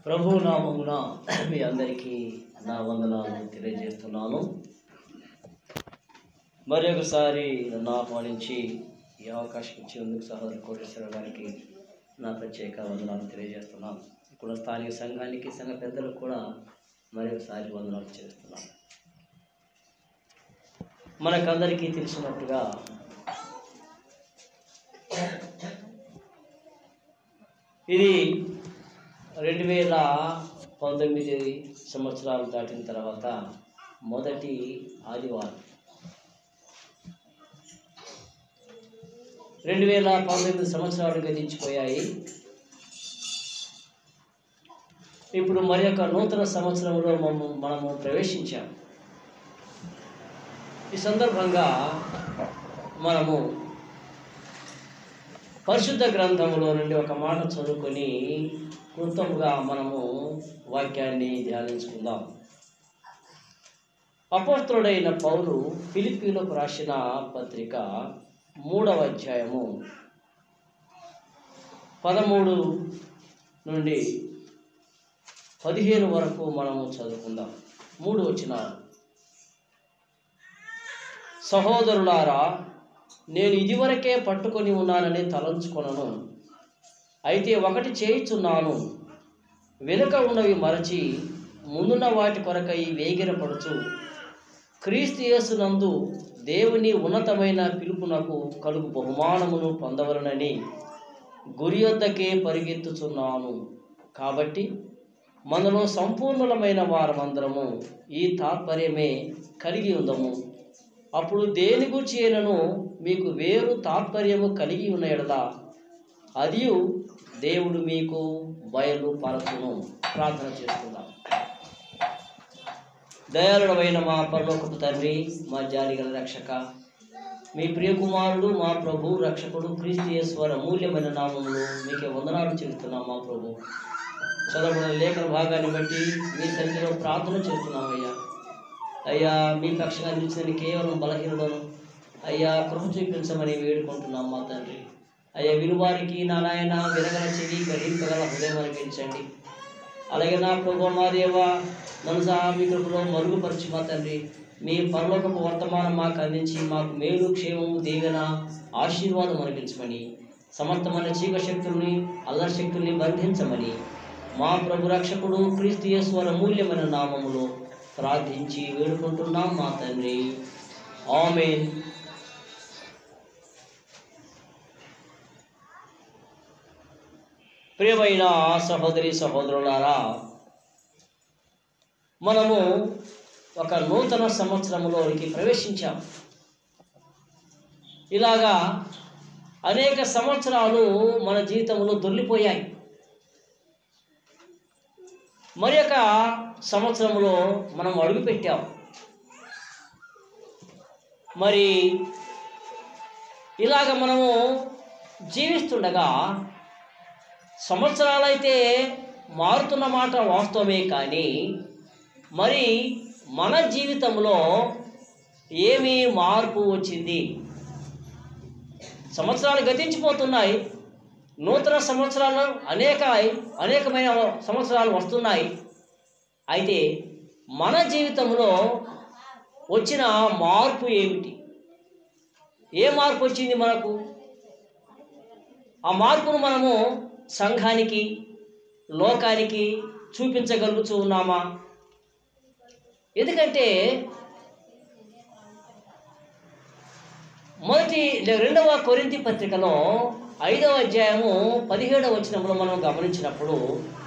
ప్రభు నామమున మీ అందరికీ నా వందనాలు తెలియజేస్తున్నాను మరి ఒకసారి నన్ను ఆహ్వానించి ఈ అవకాశం ఇచ్చినందుకు సహోదరు కోటేశ్వర గారికి నా ప్రత్యేక వందనాలు తెలియజేస్తున్నాను ఇక్కడ స్థానిక సంఘానికి సంఘ పెద్దలకు కూడా మరి ఒకసారి వందనాలు చేస్తున్నాను మనకందరికీ తెలిసినట్టుగా ఇది రెండు వేల పంతొమ్మిది సంవత్సరాలు దాటిన తర్వాత మొదటి ఆదివారం రెండు వేల పంతొమ్మిది సంవత్సరాలు గతించిపోయాయి ఇప్పుడు మరి యొక్క నూతన సంవత్సరంలో మనము మనము ప్రవేశించాం ఈ సందర్భంగా మనము పరిశుద్ధ గ్రంథములో నుండి ఒక మాట చదువుకొని క్లుప్తముగా మనము వాక్యాన్ని ధ్యానించుకుందాం అపోస్తుడైన పౌలు ఫిలిప్పీలకు రాసిన పత్రిక మూడవ అధ్యాయము పదమూడు నుండి పదిహేను వరకు మనము చదువుకుందాం మూడు వచ్చిన సహోదరులారా నేను ఇదివరకే పట్టుకొని ఉన్నానని తలంచుకొనను అయితే ఒకటి చేయుచున్నాను వెనుక ఉన్నవి మరచి ముందున్న వాటి కొరకై వేగిరపడుచు క్రీస్తు యేసునందు దేవుని ఉన్నతమైన పిలుపునకు కలుగు బహుమానమును పొందవలనని గురి యొద్దకే పరిగెత్తుచున్నాను కాబట్టి మనలో సంపూర్ణులమైన వారమందరము ఈ తాత్పర్యమే కలిగి ఉందము అప్పుడు దేని గురించి అయినను మీకు వేరు తాత్పర్యము కలిగి ఉన్న ఎడల అది దేవుడు మీకు బయలు పరచును ప్రార్థన చేసుకుందాం దయాళుడమైన మా పరలోకపు తండ్రి మా జాలిగల రక్షక మీ ప్రియకుమారుడు మా ప్రభు రక్షకుడు క్రీస్తు యేశ్వర అమూల్యమైన నామములు మీకే వందనాలు చెబుతున్నాం మా ప్రభు చదవబడిన లేఖన భాగాన్ని బట్టి మీ సన్నిధిలో ప్రార్థన చేస్తున్నాం అయ్యా అయ్యా మీ పక్షంగా నిలిచిన కేవలం బలహీనులను అయ్యా కృప చూపించమని వేడుకుంటున్నాం మా తండ్రి అయ్యా విలువారికి నా నాయన వినగల చెవి గ్రహింపగల హృదయం అనిపించండి అలాగే నా ప్రభు మా దేవ మనసా మీ కృపలో మరుగుపరిచి మా తండ్రి మీ పరలోకపు వర్తమానం మాకు అందించి మాకు మేలు క్షేమము దీవెన ఆశీర్వాదం అనిపించమని సమర్థమైన చీక శక్తుల్ని అల్లరి శక్తుల్ని బంధించమని మా ప్రభు రక్షకుడు క్రీస్తు యేశ్వర అమూల్యమైన నామములో ప్రార్థించి వేడుకుంటున్నాం మా తండ్రి ఆమెన్ ప్రియమైన సహోదరి సహోదరులారా మనము ఒక నూతన సంవత్సరంలోనికి ప్రవేశించాం ఇలాగా అనేక సంవత్సరాలు మన జీవితంలో దొర్లిపోయాయి మరి యొక్క సంవత్సరంలో మనం అడుగుపెట్టాం మరి ఇలాగ మనము జీవిస్తుండగా సంవత్సరాలైతే మారుతున్న మాట వాస్తవమే కానీ మరి మన జీవితంలో ఏమి మార్పు వచ్చింది సంవత్సరాలు గతించిపోతున్నాయి నూతన సంవత్సరాలు అనేక అనేకమైన సంవత్సరాలు వస్తున్నాయి అయితే మన జీవితంలో వచ్చిన మార్పు ఏమిటి ఏ మార్పు వచ్చింది మనకు ఆ మార్పును మనము సంఘానికి లోకానికి చూపించగలుగుతూ ఉన్నామా ఎందుకంటే మొదటి రెండవ కొరింతి పత్రికలో ఐదవ అధ్యాయము పదిహేడవ వచనంలో మనం గమనించినప్పుడు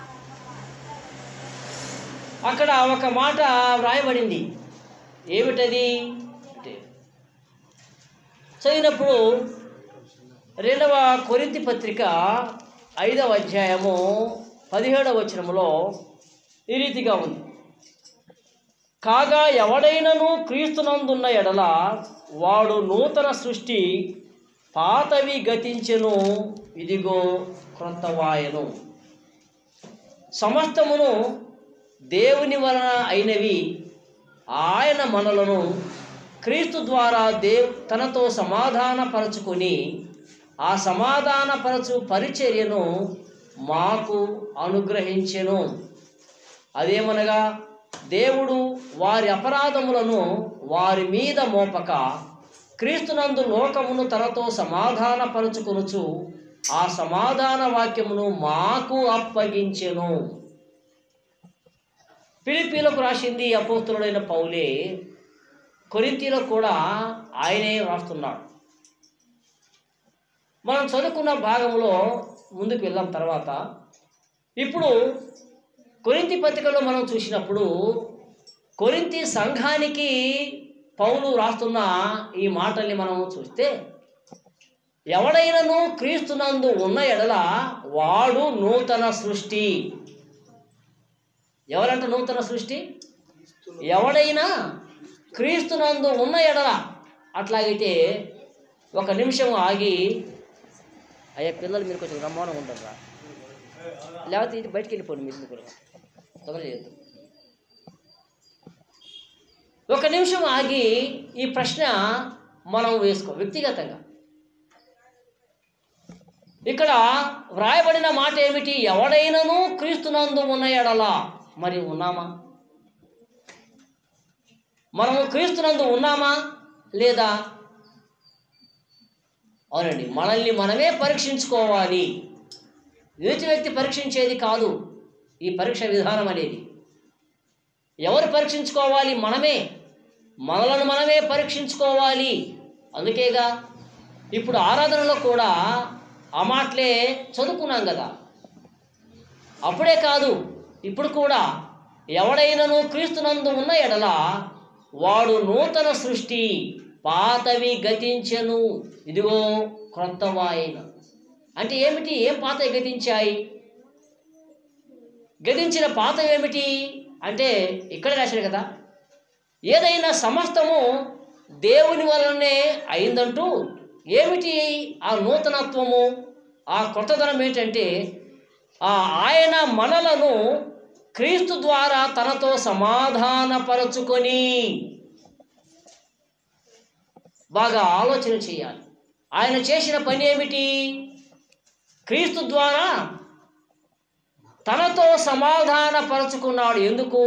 అక్కడ ఒక మాట వ్రాయబడింది ఏమిటది అంటే చదివినప్పుడు రెండవ కొరింతి పత్రిక ఐదవ అధ్యాయము పదిహేడవ వచనంలో ఈ రీతిగా ఉంది కాగా ఎవడైనను క్రీస్తునందున్న ఎడల వాడు నూతన సృష్టి పాతవి గతించెను ఇదిగో క్రొత్తవాయను సమస్తమును దేవుని వలన అయినవి ఆయన మనలను క్రీస్తు ద్వారా దేవ్ తనతో సమాధానపరచుకొని ఆ సమాధానపరచు పరిచర్యను మాకు అనుగ్రహించెను అదేమనగా దేవుడు వారి అపరాధములను వారి మీద మోపక క్రీస్తునందు లోకమును తనతో సమాధానపరుచుకొనుచు ఆ సమాధాన వాక్యమును మాకు అప్పగించెను పిలిపిలకు రాసింది అపోస్తులుడైన పౌలే కొరింతీలో కూడా ఆయనే రాస్తున్నాడు మనం చదువుకున్న భాగంలో ముందుకు వెళ్దాం తర్వాత ఇప్పుడు కొరింతి పత్రికలో మనం చూసినప్పుడు కొరింతి సంఘానికి పౌలు రాస్తున్న ఈ మాటల్ని మనం చూస్తే ఎవడైనను క్రీస్తునందు ఉన్న ఎడల వాడు నూతన సృష్టి ఎవరంట నూతన సృష్టి ఎవడైనా క్రీస్తునందు ఉన్న ఎడల అట్లాగైతే ఒక నిమిషం ఆగి అయ్యా పిల్లలు మీరు కొంచెం రమ్మనం ఉంటారా లేకపోతే ఇది బయటికి వెళ్ళిపోండి మీరు కూడా తొందర చేయొద్దు ఒక నిమిషం ఆగి ఈ ప్రశ్న మనం వేసుకో వ్యక్తిగతంగా ఇక్కడ వ్రాయబడిన మాట ఏమిటి ఎవడైనను క్రీస్తునందు ఉన్న ఎడలా మరి ఉన్నామా మనము క్రీస్తునందు ఉన్నామా లేదా అవునండి మనల్ని మనమే పరీక్షించుకోవాలి ఎదుటి వ్యక్తి పరీక్షించేది కాదు ఈ పరీక్ష విధానం అనేది ఎవరు పరీక్షించుకోవాలి మనమే మనలను మనమే పరీక్షించుకోవాలి అందుకేగా ఇప్పుడు ఆరాధనలో కూడా ఆ మాటలే చదువుకున్నాం కదా అప్పుడే కాదు ఇప్పుడు కూడా ఎవడైనను క్రీస్తునందు ఉన్న ఎడల వాడు నూతన సృష్టి పాతవి గతించెను ఇదిగో క్రొత్తవాయన అంటే ఏమిటి ఏం పాతవి గతించాయి గతించిన పాత ఏమిటి అంటే ఇక్కడ రాశాడు కదా ఏదైనా సమస్తము దేవుని వలనే అయిందంటూ ఏమిటి ఆ నూతనత్వము ఆ కొత్తదనం ఏంటంటే ఆ ఆయన మనలను క్రీస్తు ద్వారా తనతో సమాధానపరచుకొని బాగా ఆలోచన చేయాలి ఆయన చేసిన పని ఏమిటి క్రీస్తు ద్వారా తనతో సమాధానపరచుకున్నాడు ఎందుకు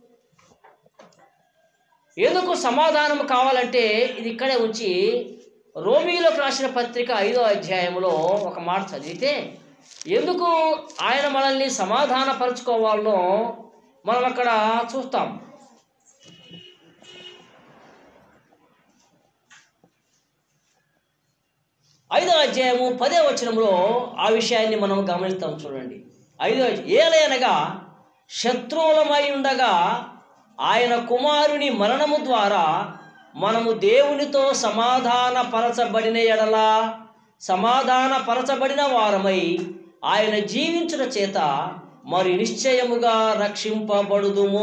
ఎందుకు సమాధానం కావాలంటే ఇది ఇక్కడే ఉంచి రోమిలోకి రాసిన పత్రిక ఐదో అధ్యాయంలో ఒక మాట చదివితే ఎందుకు ఆయన మనల్ని సమాధానపరచుకోవాలనో మనం అక్కడ చూస్తాం ఐదో అధ్యాయము పదే వచనంలో ఆ విషయాన్ని మనం గమనిస్తాం చూడండి ఐదో ఏలైనగా శత్రువులమై ఉండగా ఆయన కుమారుని మరణము ద్వారా మనము దేవునితో సమాధానపరచబడిన ఎడల సమాధానపరచబడిన వారమై ఆయన జీవించుట చేత మరి నిశ్చయముగా రక్షింపబడుదుము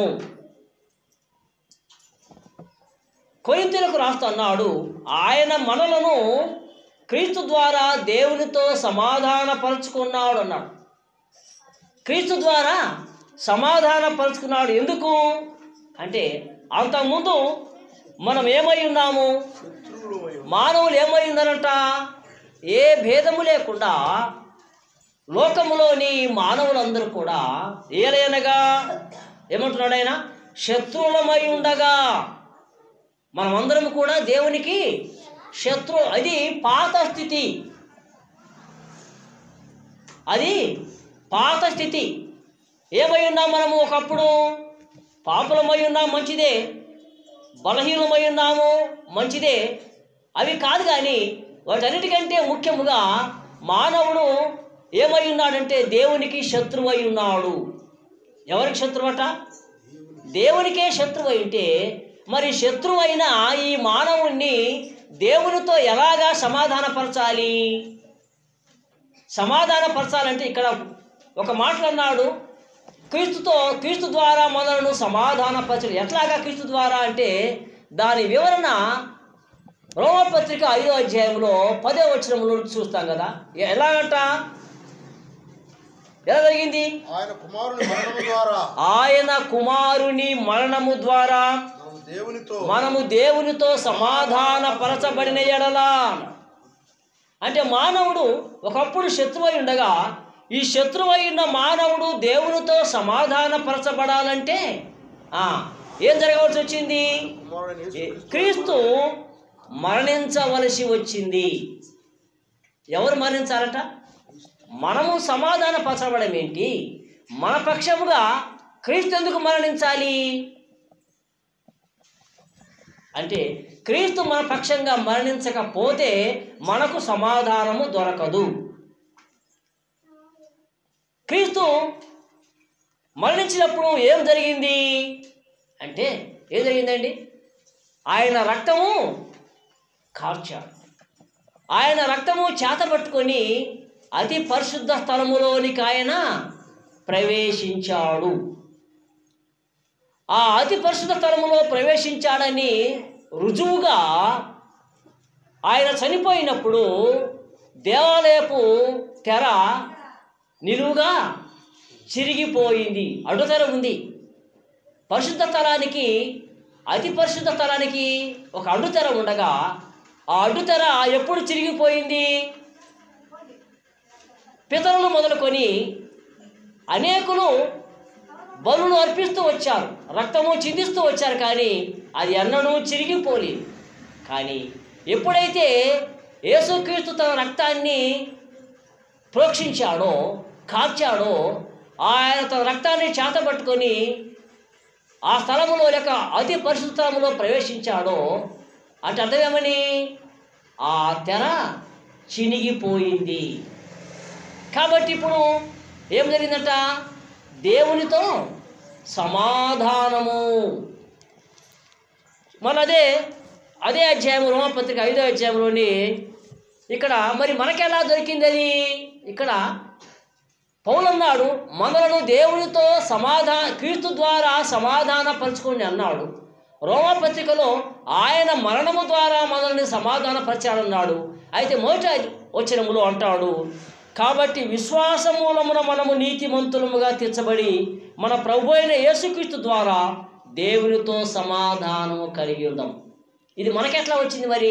కొరింతలకు రాస్తున్నాడు ఆయన మనలను క్రీస్తు ద్వారా దేవునితో సమాధానపరుచుకున్నాడు అన్నాడు క్రీస్తు ద్వారా సమాధానపరుచుకున్నాడు ఎందుకు అంటే అంతకుముందు మనం ఏమై ఉన్నాము మానవులు ఏమై ఉన్నారంట ఏ భేదము లేకుండా లోకములోని మానవులందరూ కూడా ఏలైనగా ఏమంటున్నాడు ఆయన శత్రువులమై ఉండగా మనమందరం కూడా దేవునికి శత్రు అది పాత స్థితి అది పాత స్థితి ఏమై ఉన్నాం మనము ఒకప్పుడు పాపులమై ఉన్నాం మంచిదే బలహీనమై ఉన్నాము మంచిదే అవి కాదు కానీ వాటన్నిటికంటే ముఖ్యముగా మానవుడు ఏమై ఉన్నాడంటే దేవునికి శత్రువై ఉన్నాడు ఎవరికి శత్రువట దేవునికే శత్రువు అయితే మరి శత్రువైన ఈ మానవుణ్ణి దేవునితో ఎలాగా సమాధానపరచాలి సమాధానపరచాలంటే ఇక్కడ ఒక మాటలు అన్నాడు క్రీస్తుతో క్రీస్తు ద్వారా మనలను సమాధానపరచడం ఎట్లాగా క్రీస్తు ద్వారా అంటే దాని వివరణ రోమపత్రిక ఐదో అధ్యాయంలో పదో వచనంలో చూస్తాం కదా ఎలాగంట ఎలా జరిగింది ఆయన కుమారుని మరణము ద్వారా ఆయన కుమారుని మరణము ద్వారా మనము దేవునితో మనము దేవునితో సమాధానపరచబడిన ఎడలా అంటే మానవుడు ఒకప్పుడు శత్రువై ఉండగా ఈ శత్రువైన మానవుడు దేవునితో సమాధానపరచబడాలంటే ఆ, ఏం జరగవలసి వచ్చింది కుమారుడైన యేసు ఏ- క్రీస్తు మరణించవలసి వచ్చింది ఎవరు మరణించాలట మనము సమాధాన పరచబడం ఏంటి మన పక్షముగా క్రీస్తు ఎందుకు మరణించాలి అంటే క్రీస్తు మన పక్షంగా మరణించకపోతే మనకు సమాధానము దొరకదు క్రీస్తు మరణించినప్పుడు ఏం జరిగింది అంటే ఏం జరిగిందండి ఆయన రక్తము కార్చాడు ఆయన రక్తము చేతబట్టుకొని అతి పరిశుద్ధ స్థలములోనికి ఆయన ప్రవేశించాడు ఆ అతి పరిశుద్ధ స్థలములో ప్రవేశించాడని రుజువుగా ఆయన చనిపోయినప్పుడు దేవాలయపు తెర నిలువుగా చిరిగిపోయింది అడ్డుతెర ఉంది పరిశుద్ధ స్థలానికి అతి పరిశుద్ధ స్థలానికి ఒక అడ్డుతెర ఉండగా ఆ అడ్డుతెర ఎప్పుడు చిరిగిపోయింది పితరులు మొదలుకొని అనేకులు బలులు అర్పిస్తూ వచ్చారు రక్తము చిందిస్తూ వచ్చారు కానీ అది ఎన్నడూ చిరిగిపోలేదు కానీ ఎప్పుడైతే యేసుక్రీస్తు తన రక్తాన్ని ప్రోక్షించాడో కార్చాడో ఆయన తన రక్తాన్ని చేతబట్టుకొని ఆ స్థలములో లేక అతి పరిశుద్ధ స్థలములో ప్రవేశించాడో అంటే అర్థమేమని ఆ తెర చినిగిపోయింది కాబట్టి ఇప్పుడు ఏం జరిగిందట దేవునితో సమాధానము మన అదే అదే అధ్యాయం రోమపత్రిక ఐదో అధ్యాయంలోని ఇక్కడ మరి మనకెలా దొరికింది అది ఇక్కడ పౌలన్నాడు మనలను దేవునితో సమాధా క్రీస్తు ద్వారా సమాధాన పరచుకోండి అన్నాడు రోమపత్రికలో ఆయన మరణము ద్వారా మనల్ని సమాధానపరిచాడన్నాడు అయితే మొదట వచనములో అంటాడు కాబట్టి విశ్వాస మూలమున మనము నీతిమంతులముగా తీర్చబడి మన ప్రభు అయిన యేసుక్రీస్తు ద్వారా దేవునితో సమాధానము కలిగి ఉందాం ఇది మనకెట్లా వచ్చింది మరి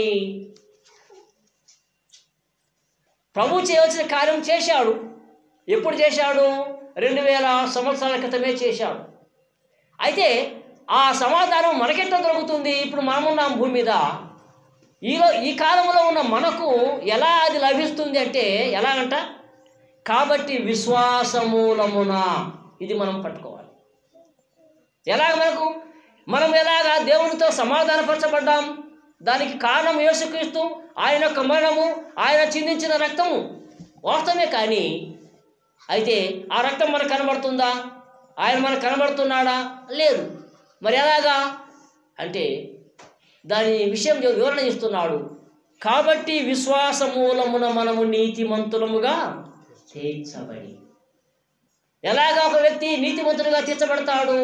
ప్రభు చేయవలసిన కార్యం చేశాడు ఎప్పుడు చేశాడు రెండు వేల సంవత్సరాల క్రితమే చేశాడు అయితే ఆ సమాధానం మనకెట్లా దొరుకుతుంది ఇప్పుడు మనమున్నాం భూమి మీద ఈలో ఈ కాలంలో ఉన్న మనకు ఎలా అది లభిస్తుంది అంటే ఎలా అంట కాబట్టి విశ్వాసమూలమున ఇది మనం పట్టుకోవాలి ఎలాగ మనకు మనం ఎలాగా దేవునితో సమాధానపరచబడ్డాం దానికి కారణం యేసుక్రీస్తు ఆయన యొక్క మరణము ఆయన చిందించిన రక్తము వాస్తవమే కానీ అయితే ఆ రక్తం మనకు కనబడుతుందా ఆయన మనకు కనబడుతున్నాడా లేదు మరి ఎలాగా అంటే దాని విషయం వివరణ ఇస్తున్నాడు కాబట్టి విశ్వాస మూలమున మనము నీతిమంతులముగా తీర్చబడి ఎలాగా ఒక వ్యక్తి నీతిమంతులుగా తీర్చబడతాడు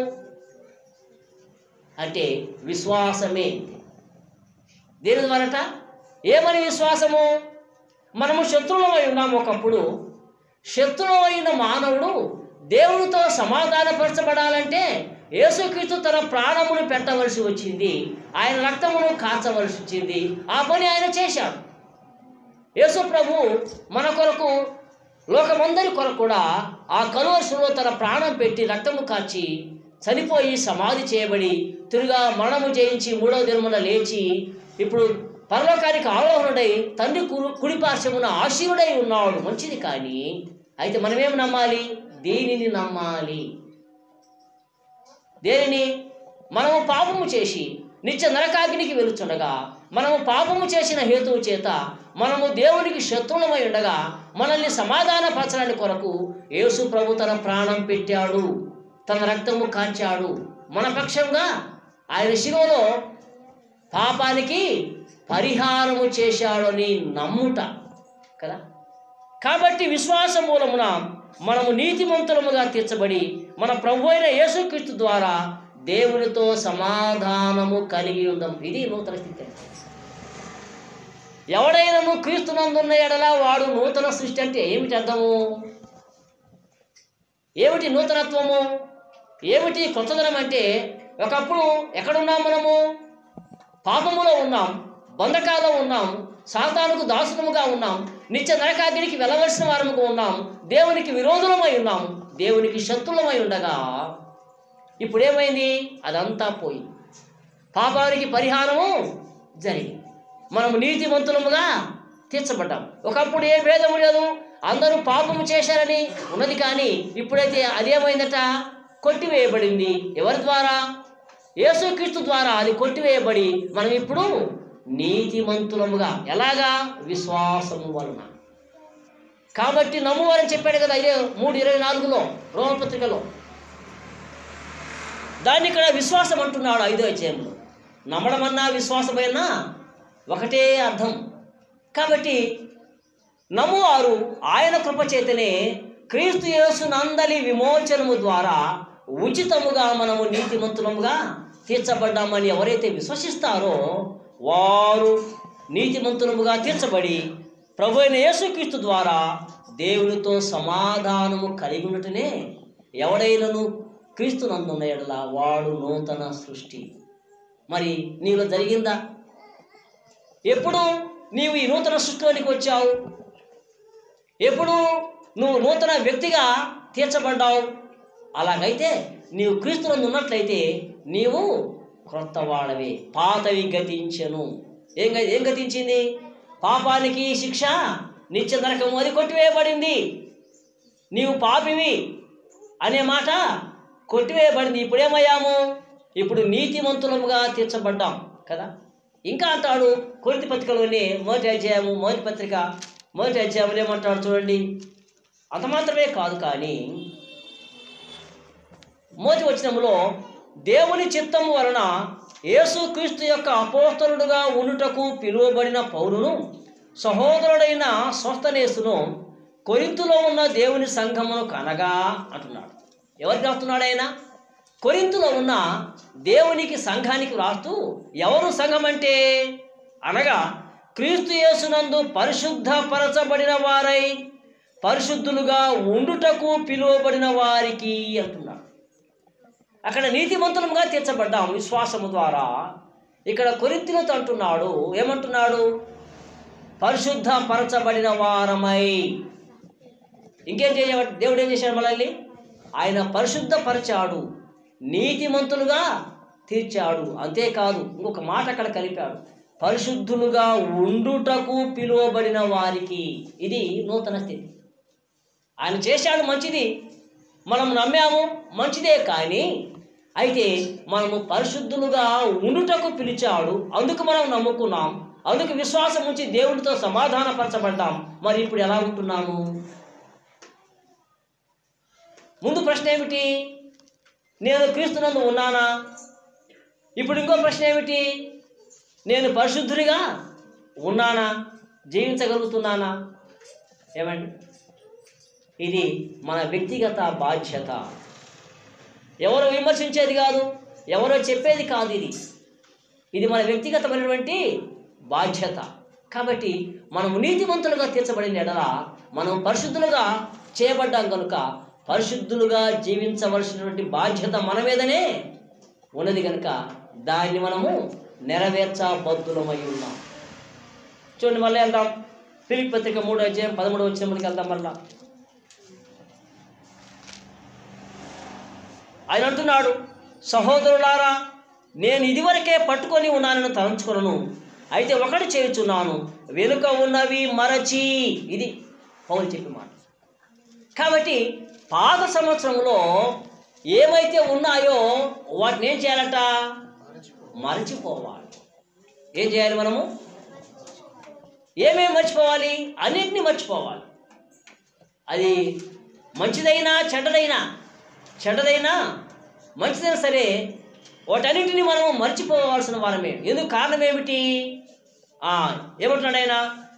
అంటే విశ్వాసమే దేని ద్వారట ఏమని విశ్వాసము మనము శత్రువులమై ఉన్నాము ఒకప్పుడు శత్రువైన మానవుడు దేవునితో సమాధానపరచబడాలంటే యేసుక్రీస్తు తన ప్రాణమును పెట్టవలసి వచ్చింది ఆయన రక్తమును కాచవలసి వచ్చింది ఆ పని ఆయన చేశాడు యేసు ప్రభు మన కొరకు లోకమందరి కొరకు కూడా ఆ కలువరుసలో తన ప్రాణం పెట్టి రక్తము కాచి చనిపోయి సమాధి చేయబడి తిరుగా మరణము జయించి మూడవ దినమున లేచి ఇప్పుడు పరలోకానికి ఆరోహణుడై తండ్రి కురు కుడి పార్శ్వమున ఆశీనుడై ఉన్నాడు మంచిది కానీ అయితే మనమేం నమ్మాలి దేనిని నమ్మాలి దేనిని మనము పాపము చేసి నిత్య నరకాగ్నికి వెలుచుండగా మనము పాపము చేసిన హేతువు చేత మనము దేవునికి శత్రువులమై ఉండగా మనల్ని సమాధానపరచడానికి కొరకు యేసు ప్రభు తన ప్రాణం పెట్టాడు తన రక్తము కాంచాడు మన పక్షంగా ఆయన శిలువలో పాపానికి పరిహారము చేశాడని నమ్ముట కదా కాబట్టి విశ్వాస మూలమున మనము నీతిమంతులముగా తీర్చబడి మన ప్రభు అయిన యేసుక్రీస్తు ద్వారా దేవునితో సమాధానము కలిగి ఉందాం ఇది నూతన స్థితి ఎవడైనాను క్రీస్తునందున్న ఎడల వాడు నూతన సృష్టి అంటే ఏమిటి అర్థము ఏమిటి నూతనత్వము ఏమిటి కొత్తదనం అంటే ఒకప్పుడు ఎక్కడున్నాం మనము పాపములో ఉన్నాం బంధకాల్లో ఉన్నాం సాతానుకు దాసునముగా ఉన్నాం నిత్య నరకాగ్నికి వెళ్ళవలసిన వారముగా ఉన్నాం దేవునికి విరోధులమై ఉన్నాం దేవునికి శత్రులమై ఉండగా ఇప్పుడు ఏమైంది అదంతా పోయి పాపానికి పరిహారము జరిగింది మనము నీతిమంతులముగా తీర్చబడ్డాం ఒకప్పుడు ఏ భేదము లేదు అందరూ పాపము చేశారని ఉన్నది కానీ ఇప్పుడైతే అదేమైందట కొట్టివేయబడింది ఎవరి ద్వారా యేసుక్రీస్తు ద్వారా అది కొట్టివేయబడి మనం ఇప్పుడు నీతిమంతులముగా ఎలాగా విశ్వాసము వలన కాబట్టి నమ్మువారని చెప్పాడు కదా ఇదే మూడు ఇరవై నాలుగులో రోమపత్రికలో దాన్ని ఇక్కడ విశ్వాసం అంటున్నాడు ఐదో అధ్యాయంలో నమ్మడం అన్నా విశ్వాసమైనా ఒకటే అర్థం కాబట్టి నమ్మువారు ఆయన కృప చేతనే క్రీస్తు యేసు నందలి విమోచనము ద్వారా ఉచితముగా మనము నీతిమంతులముగా తీర్చబడ్డామని ఎవరైతే విశ్వసిస్తారో వారు నీతిమంతులముగా తీర్చబడి ప్రభు అయిన యేసుక్రీస్తు ద్వారా దేవునితో సమాధానము కలిగి ఉండటనే ఎవడైనను క్రీస్తు నందున్న ఎడల వాడు నూతన సృష్టి మరి నీలో జరిగిందా ఎప్పుడు నీవు ఈ నూతన సృష్టిలోనికి వచ్చావు ఎప్పుడు నువ్వు నూతన వ్యక్తిగా తీర్చబడ్డావు అలాగైతే నీవు క్రీస్తునందు ఉన్నట్లయితే నీవు క్రొత్త వాడవే పాతవి గతించెను ఏం గ- ఏం గతించింది పాపానికి శిక్ష నిత్య నరకము అది కొట్టివేయబడింది నీవు పాపివి అనే మాట కొట్టివేయబడింది ఇప్పుడు ఏమయ్యాము ఇప్పుడు నీతిమంతులముగా తీర్చబడ్డాం కదా ఇంకా అంటాడు కొరితి పత్రికలోనే మొదటి అధ్యాయము మొదటి పత్రిక మొదటి అధ్యాయంలో ఏమంటాడు చూడండి అంత మాత్రమే కాదు కానీ మొదటి వచనములో దేవుని చిత్తము వలన యేసుక్రీస్తు యొక్క అపోస్తలుడుగా ఉండుటకు పిలువబడిన పౌరును సహోదరుడైన స్వస్థనేసును కొరింతులో ఉన్న దేవుని సంఘమును కనగా అంటున్నాడు ఎవరికి రాస్తున్నాడు ఆయన కొరింతులో ఉన్న దేవునికి సంఘానికి రాస్తూ ఎవరు సంఘం అంటే అనగా క్రీస్తు యేసునందు పరిశుద్ధపరచబడిన వారై పరిశుద్ధులుగా ఉండుటకు పిలువబడిన వారికి అంటున్నాడు అక్కడ నీతిమంతులముగా తీర్చబడ్డాం విశ్వాసము ద్వారా ఇక్కడ కొరింతిలతో అంటున్నాడు ఏమంటున్నాడు పరిశుద్ధ పరచబడిన వారమై ఇంకేం చేయ దేవుడు ఏం చేశాడు మనల్ని ఆయన పరిశుద్ధపరిచాడు నీతిమంతులుగా తీర్చాడు అంతేకాదు ఇంకొక మాట అక్కడ కలిపాడు పరిశుద్ధులుగా ఉండుటకు పిలువబడిన వారికి ఇది నూతన స్థితి ఆయన చేశాడు మంచిది మనం నమ్మాము మంచిదే కానీ అయితే మనము పరిశుద్ధులుగా ఉండుటకు పిలిచాడు అందుకు మనం నమ్ముకున్నాం అందుకు విశ్వాసం ఉంచి దేవునితో సమాధానపరచబడ్డాం మరి ఇప్పుడు ఎలా ఉంటున్నాము ముందు ప్రశ్న ఏమిటి నేను క్రీస్తునందు ఉన్నానా ఇప్పుడు ఇంకో ప్రశ్న ఏమిటి నేను పరిశుద్ధుడిగా ఉన్నానా జీవించగలుగుతున్నానా ఏమండి ఇది మన వ్యక్తిగత బాధ్యత ఎవరు విమర్శించేది కాదు ఎవరో చెప్పేది కాదు ఇది ఇది మన వ్యక్తిగతమైనటువంటి బాధ్యత కాబట్టి మనము నీతిమంతులుగా తీర్చబడిన ఎడల మనం పరిశుద్ధులుగా చేయబడ్డాం కనుక పరిశుద్ధులుగా జీవించవలసినటువంటి బాధ్యత మన మీదనే ఉన్నది కనుక దాన్ని మనము నెరవేర్చబద్దులమై ఉన్నాం చూడండి మళ్ళీ వెళ్దాం ఫిలిప్ పత్రిక మూడో అధ్యాయం పదమూడు వచ్చినప్పటికి వెళ్దాం మళ్ళా ఆయన అంటున్నాడు సహోదరులారా నేను ఇదివరకే పట్టుకొని ఉన్నానని తలంచుకొనను అయితే ఒకటి చేయుచున్నాను వెనుక ఉన్నవి మరచి ఇది పౌలు చెప్పి మాట కాబట్టి పాత సంవత్సరంలో ఏమైతే ఉన్నాయో వాటిని ఏం చేయాలట మరచిపోవాలి ఏం చేయాలి మనము ఏమేమి మర్చిపోవాలి అన్నింటినీ మర్చిపోవాలి అది మంచిదైనా చెడ్డదైనా చెడ్డదైనా మంచిదైనా సరే వాటన్నింటినీ మనం మర్చిపోవాల్సిన వారమే ఎందుకు కారణం ఏమిటి ఆ, ఏమంటున్నాడు ఆయన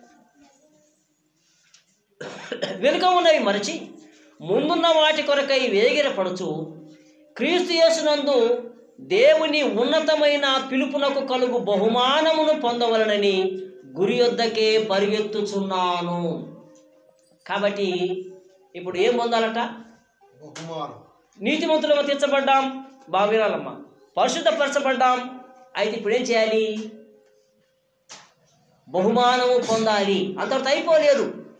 వెనుక ఉన్నవి మరచి ముందున్న వాటి కొరకై వేగిరపడుచు క్రీస్తు యేసునందు దేవుని ఉన్నతమైన పిలుపునకు కలుగు బహుమానమును పొందవలనని గురి యొద్దకే పరిగెత్తుచున్నాను కాబట్టి ఇప్పుడు ఏం పొందాలట బహుమానం నీతిమంతులుగా తీర్చబడ్డాం బాగా వినాలమ్మా పరిశుద్ధపరచబడ్డాం అయితే ఇప్పుడు ఏం చేయాలి బహుమానము పొందాలి అంతటితో అయిపోలేదు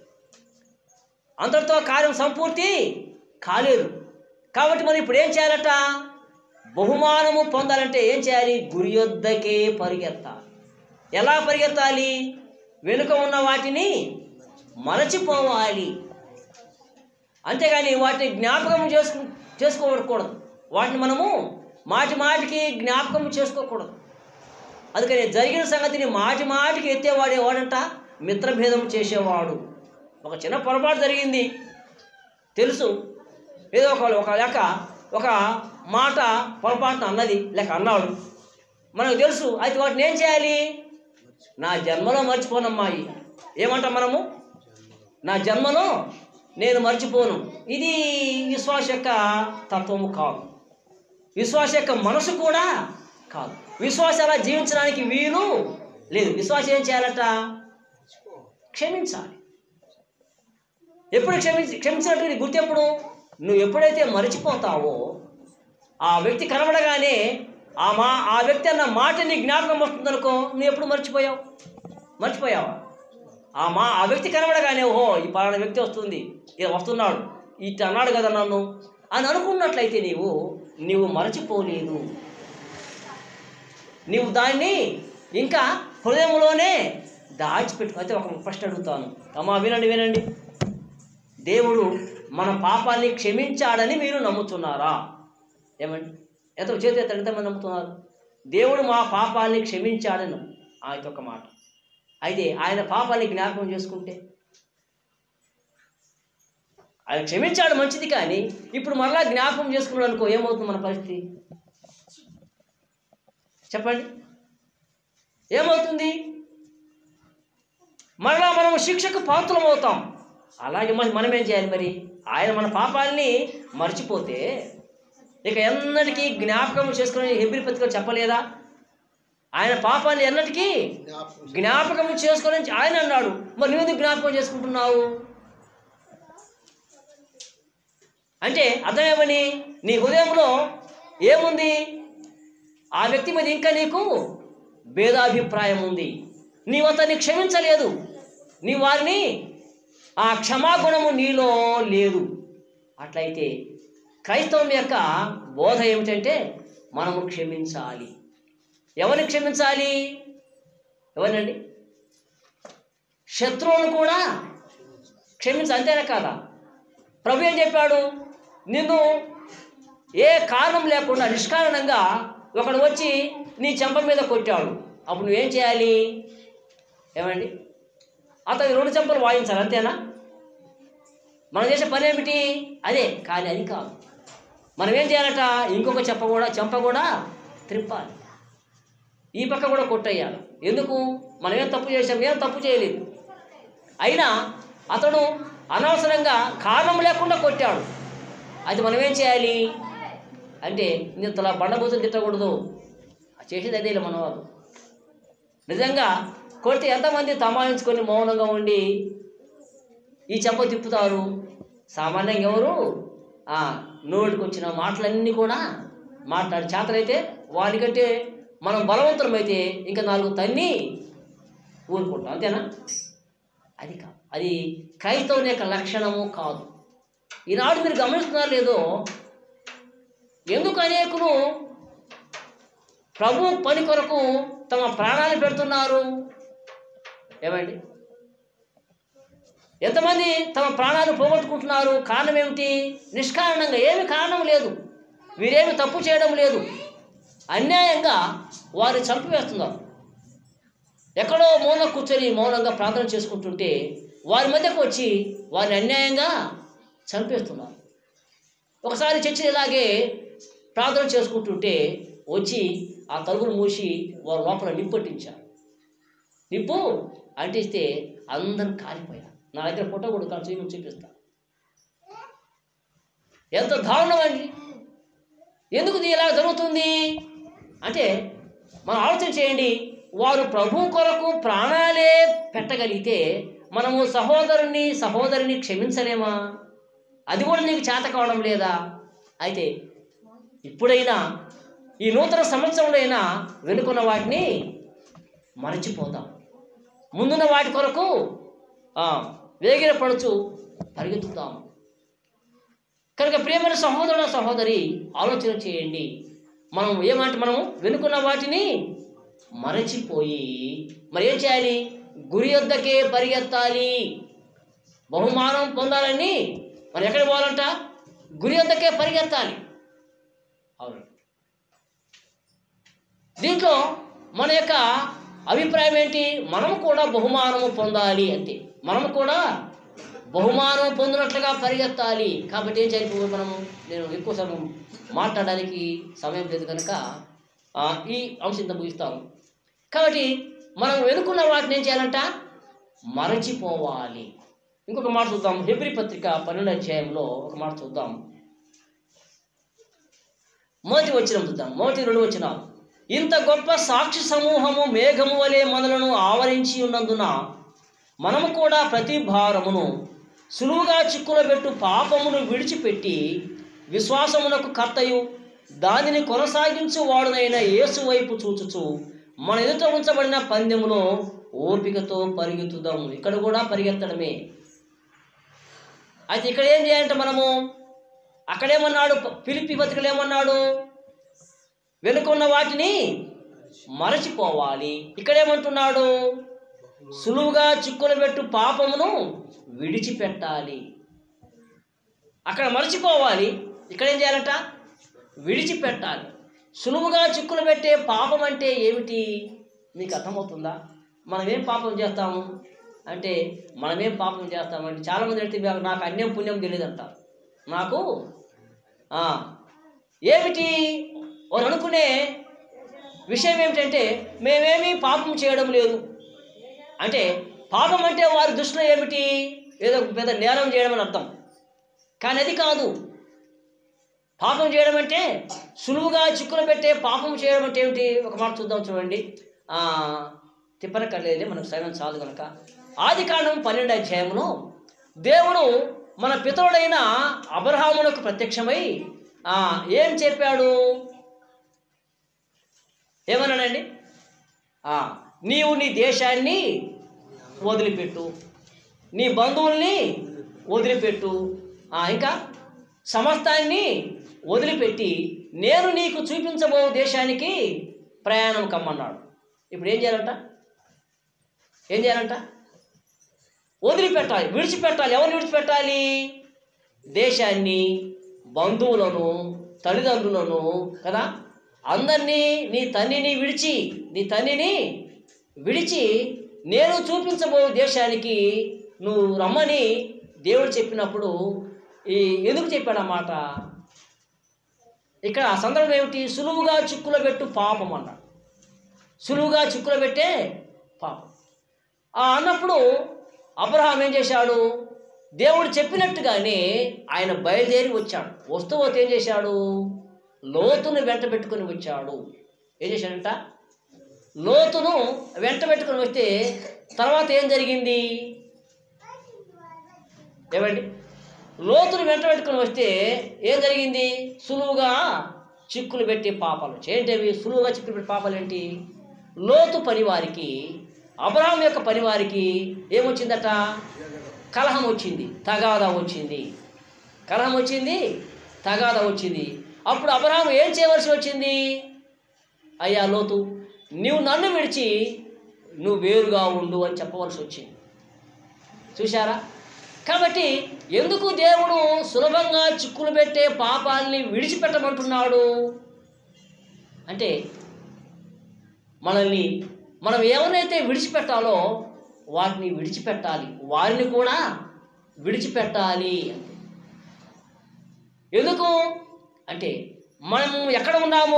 అంతటితో కార్యం సంపూర్తి కాలేదు కాబట్టి మనం ఇప్పుడు ఏం చేయాలట బహుమానము పొందాలంటే ఏం చేయాలి గురి యొద్దకే పరిగెత్తాలి ఎలా పరిగెత్తాలి వెనుక ఉన్న వాటిని మరచిపోవాలి అంతేగాని వాటిని జ్ఞాపకం చేసుకు చేసుకోకూడదు వాటిని మనము మాటి మాటికి జ్ఞాపకం చేసుకోకూడదు అందుకని జరిగిన సంగతిని మాటి మాటికి ఎత్తేవాడు ఎవడంట మిత్రభేదం చేసేవాడు ఒక చిన్న పొరపాటు జరిగింది తెలుసు ఏదో ఒక ఒక లెక్క ఒక మాట పొరపాటున అన్నది లేక అన్నాడు మనకు తెలుసు అయితే వాటిని ఏం చేయాలి నా జన్మలో మర్చిపోనమ్మాయి ఏమంటాం మనము నా జన్మలో నేను మర్చిపోను ఇది విశ్వాస యొక్క తత్వము కాదు విశ్వాస యొక్క మనసు కూడా కాదు విశ్వాస అలా జీవించడానికి వీలు లేదు విశ్వాసం ఏం చేయాలట క్షమించాలి ఎప్పుడు క్షమించి క్షమించినట్టు నీ గుర్తు ఎప్పుడు నువ్వు ఎప్పుడైతే మర్చిపోతావో ఆ వ్యక్తి కనబడగానే ఆ మా ఆ వ్యక్తి అన్న మాట నీ జ్ఞాపకం వస్తుందనుకో నువ్వు ఎప్పుడు మర్చిపోయావు మర్చిపోయావా ఆ మా ఆ వ్యక్తి కనబడగానే ఓహో ఈ పలానా వ్యక్తి వస్తుంది ఇలా వస్తున్నాడు ఇటు అన్నాడు కదా నన్ను అని అనుకున్నట్లయితే నీవు నీవు మరచిపోలేదు నీవు దాన్ని ఇంకా హృదయంలోనే దాచిపెట్టు అయితే ఒక ప్రశ్న అడుగుతాను అమ్మా వినండి వినండి దేవుడు మన పాపాన్ని క్షమించాడని మీరు నమ్ముతున్నారా ఏమండి ఎంత చేతి ఎత్తండి ఎంతమంది నమ్ముతున్నారు దేవుడు మా పాపాన్ని క్షమించాడని ఆయన ఒక మాట అయితే ఆయన పాపాన్ని జ్ఞాపకం చేసుకుంటే ఆయన క్షమించాడు మంచిది కానీ ఇప్పుడు మరలా జ్ఞాపకం చేసుకున్నాడు అనుకో ఏమవుతుంది మన పరిస్థితి చెప్పండి ఏమవుతుంది మరలా మనం శిక్షకు పాత్రం అవుతాం అలాగే మరి మనం ఏం చేయాలి మరి ఆయన మన పాపాలని మర్చిపోతే ఇక ఎన్నటికీ జ్ఞాపకం చేసుకుని హెబ్రి పత్రిక చెప్పలేదా ఆయన పాపాన్ని ఎన్నటికీ జ్ఞాపకం జ్ఞాపకం చేసుకొని ఆయన అన్నాడు మరి నువ్వెందుకు జ్ఞాపకం చేసుకుంటున్నావు అంటే అర్థమేమని నీ హృదయంలో ఏముంది ఆ వ్యక్తి మీద ఇంకా నీకు భేదాభిప్రాయం ఉంది నీవు అతన్ని క్షమించలేదు నీ వారిని ఆ క్షమాగుణము నీలో లేదు అట్లయితే క్రైస్తవం యొక్క బోధ ఏమిటంటే మనము క్షమించాలి ఎవరిని క్షమించాలి ఎవరినండి శత్రువును కూడా క్షమించాలి అంతేనా కాదా ప్రభు ఏం చెప్పాడు నిన్ను ఏ కారణం లేకుండా నిష్కారణంగా ఒకడు వచ్చి నీ చెంప మీద కొట్టాడు అప్పుడు నువ్వేం చేయాలి ఏమండి అతని రెండు చెంపలు వాయించాలి అంతేనా మనం చేసే పని ఏమిటి అదే కానీ అది కాదు మనం ఏం చేయాలట ఇంకొక చెంప కూడా చెంప కూడా త్రిప్పాలి ఈ పక్క కూడా కొట్టేయాలి ఎందుకు మనం ఏం తప్పు చేసాం ఏం తప్పు చేయలేదు అయినా అతడు అనవసరంగా కారణం లేకుండా కొట్టాడు అది మనం ఏం చేయాలి అంటే ఇంతలా బండబూతులు తిట్టకూడదు చేసేది అదే మన వాళ్ళు నిజంగా కొడితే ఎంతమంది తమాయించుకొని మౌనంగా ఉండి ఈ చెంప తిప్పుతారు సామాన్యంగా ఎవరు ఆ, నోటికి వచ్చిన మాటలన్నీ కూడా మాట్లాడి చేతలైతే వానికంటే మనం బలవంతులమైతే ఇంకా నాలుగు తన్ని ఊరుకుంటాం అంతేనా అది కాదు అది క్రైస్తవుని యొక్క లక్షణము కాదు ఈనాడు మీరు గమనిస్తున్నారు లేదో ఎందుకు అనేకులు ప్రభు పని కొరకు తమ ప్రాణాలు పెడుతున్నారు ఏమండి ఎంతమంది తమ ప్రాణాలు పోగొట్టుకుంటున్నారు కారణం ఏమిటి నిష్కారణంగా ఏమి కారణం లేదు వీరేమి తప్పు చేయడం లేదు అన్యాయంగా వారిని చంపివేస్తున్నారు ఎక్కడో మౌన కూర్చొని మౌనంగా ప్రార్థన చేసుకుంటుంటే వారి మధ్యకు వచ్చి వారిని అన్యాయంగా చంపేస్తున్నారు ఒకసారి చర్చి ఇలాగే ప్రార్థన చేసుకుంటుంటే వచ్చి ఆ తలుపులు మూసి వారు లోపల నిప్పట్టించారు నిప్పు అంటిస్తే అందరం కాలిపోయారు నా దగ్గర ఫోటో కూడా కాదు చూపి చూపిస్తా ఎంత దారుణం అండి ఎందుకు ఇది ఇలా జరుగుతుంది అంటే మనం ఆలోచన చేయండి వారు ప్రభు కొరకు ప్రాణాలే పెట్టగలిగితే మనము సహోదరుని సహోదరిని క్షమించలేమా అది కూడా నీకు చేత కావడం లేదా అయితే ఇప్పుడైనా ఈ నూతన సంవత్సరంలో అయినా వెనుకున్న వాటిని మరచిపోదాం ముందున్న వాటి కొరకు ఆ, వేగిర పడుచు పరిగెత్తుతాము కనుక ప్రియమైన సహోదరుల సహోదరి ఆలోచన చేయండి మనం ఏమంటే మనం వెనుకున్న వాటిని మరచిపోయి మరి ఏం చేయాలి గురి వద్దకే పరిగెత్తాలి బహుమానం పొందాలని మరి ఎక్కడ పోవాలంట గురి వద్దకే పరిగెత్తాలి అవును దీంట్లో మన యొక్క అభిప్రాయం ఏంటి మనం కూడా బహుమానము పొందాలి అంతే మనం కూడా బహుమానం పొందినట్లుగా పరిగెత్తాలి కాబట్టి ఏం చేయాలి మనము నేను ఎక్కువ సమయం మాట్లాడడానికి సమయం లేదు కనుక ఆ, ఈ అంశంతో ముగిస్తాను కాబట్టి మనం వెనుకున్న వాటిని ఏం చేయాలంట మరచిపోవాలి ఇంకొక మాట చూద్దాం హెబ్రి పత్రిక పన్నెండు అధ్యాయంలో ఒక మాట చూద్దాం మొదటి వచ్చిన చూద్దాం మొదటి రెండు వచ్చిన ఇంత గొప్ప సాక్షి సమూహము మేఘము వలె మనలను ఆవరించి ఉన్నందున మనము కూడా ప్రతి భారమును సులువుగా చిక్కులబెట్టు పాపమును విడిచిపెట్టి విశ్వాసమునకు కర్తయు దానిని కొనసాగించు వాడునైన యేసు వైపు చూచుచు మన ఎదుట ఉంచబడిన పందెములో ఓపికతో పరిగెత్తుదాము ఇక్కడ కూడా పరిగెత్తడమే అయితే ఇక్కడ ఏం చేయాలంటే మనము అక్కడేమన్నాడు పిలిపి పత్రికలు ఏమన్నాడు వెనుకున్న వాటిని మరచిపోవాలి ఇక్కడేమంటున్నాడు సులువుగా చిక్కులు పెట్టు పాపమును విడిచిపెట్టాలి అక్కడ మరచిపోవాలి ఇక్కడ ఏం చేయాలంట విడిచిపెట్టాలి సులువుగా చిక్కులు పెట్టే పాపం అంటే ఏమిటి మీకు అర్థమవుతుందా మనం ఏం పాపం చేస్తాము అంటే మనమేం పాపం చేస్తామంటే చాలామంది అయితే నాకు అన్యం పుణ్యం తెలియదు అంటారు నాకు ఆ, ఏమిటి వారు అనుకునే విషయం ఏమిటంటే మేమేమీ పాపం చేయడం లేదు అంటే పాపం అంటే వారి దృష్టిలో ఏమిటి ఏదో పెద్ద నేరం చేయడం అని అర్థం కానీ అది కాదు పాపం చేయడం అంటే సులువుగా చిక్కులు పెట్టే పాపం చేయడం అంటే ఏమిటి ఒక మాట చూద్దాం చూడండి ఆ, తిప్పనక్కర్లేదు మనకు సైతం చాలు కనుక ఆది కాండం పన్నెండు అధ్యాయంలో దేవుడు మన పితరుడైన అబ్రహామునకు ప్రత్యక్షమై ఆ, ఏం చెప్పాడు ఏమన్నాడండి ఆ, నీవు నీ దేశాన్ని వదిలిపెట్టు నీ బంధువుల్ని వదిలిపెట్టు ఆ, ఇంకా సమస్తాన్ని వదిలిపెట్టి నేను నీకు చూపించబో దేశానికి ప్రయాణం కమ్మన్నాడు ఇప్పుడు ఏం చేయాలంట ఏం చేయాలంట వదిలిపెట్టాలి విడిచిపెట్టాలి ఎవరు విడిచిపెట్టాలి దేశాన్ని బంధువులను తల్లిదండ్రులను కదా అందరినీ నీ తల్లిని విడిచి నీ తల్లిని విడిచి నేను చూపించబో దేశానికి నువ్వు రమ్మని దేవుడు చెప్పినప్పుడు ఈ ఎందుకు చెప్పాడు ఆ మాట ఇక్కడ ఆ సందర్భం ఏమిటి సులువుగా చిక్కులో పెట్టు పాపం అన్నాడు సులువుగా చిక్కులో పెట్టే పాపం ఆ అన్నప్పుడు అబ్రహాం ఏం చేశాడు దేవుడు చెప్పినట్టుగానే ఆయన బయలుదేరి వచ్చాడు వస్తూ వస్తూ ఏం చేశాడు లోతును వెంట పెట్టుకుని వచ్చాడు ఏం చేశాడంట లోతును వెంట పెట్టుకుని వస్తే తర్వాత ఏం జరిగింది ఏమండి లోతును వెంట పెట్టుకుని వస్తే ఏం జరిగింది సులువుగా చిక్కులు పెట్టే పాపాలు ఏంటవి సులువుగా చిక్కులు పెట్టే పాపాలు ఏంటి లోతు పనివారికి అబ్రహాం యొక్క పనివారికి ఏమొచ్చిందట కలహం వచ్చింది తగాదా వచ్చింది కలహం వచ్చింది తగాదా వచ్చింది అప్పుడు అబ్రహాం ఏం చేయవలసి వచ్చింది అయ్యా లోతు నీవు నన్ను విడిచి నువ్వు వేరుగా ఉండు అని చెప్పవలసి వచ్చింది చూశారా కాబట్టి ఎందుకు దేవుడు సులభంగా చిక్కులు పెట్టే పాపాలని విడిచిపెట్టమంటున్నాడు అంటే మనల్ని మనం ఎవరినైతే విడిచిపెట్టాలో వాటిని విడిచిపెట్టాలి వారిని కూడా విడిచిపెట్టాలి అంతే ఎందుకు అంటే మనము ఎక్కడ ఉన్నాము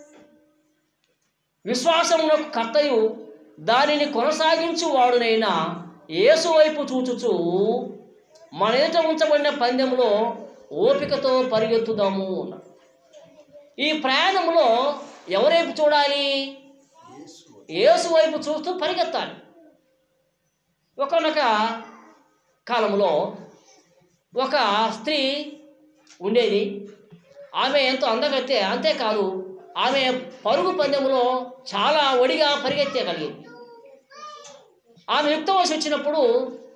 విశ్వాసమునకు కర్తయు దానిని కొనసాగించు వాడునైనా యేసు వైపు చూచుచు మన ఎదుట ఉంచబడిన పందెంలో ఓపికతో పరిగెత్తుదాము అన్నాడు ఈ ప్రయాణంలో ఎవరైపు చూడాలి యేసు వైపు చూస్తూ పరిగెత్తాలి ఒకనొక కాలంలో ఒక స్త్రీ ఉండేది ఆమె ఎంతో అందగతే అంతేకాదు ఆమె పరుగు పందెంలో చాలా ఒడిగా పరిగెత్తగలిగింది ఆమె యుక్త వయసు వచ్చినప్పుడు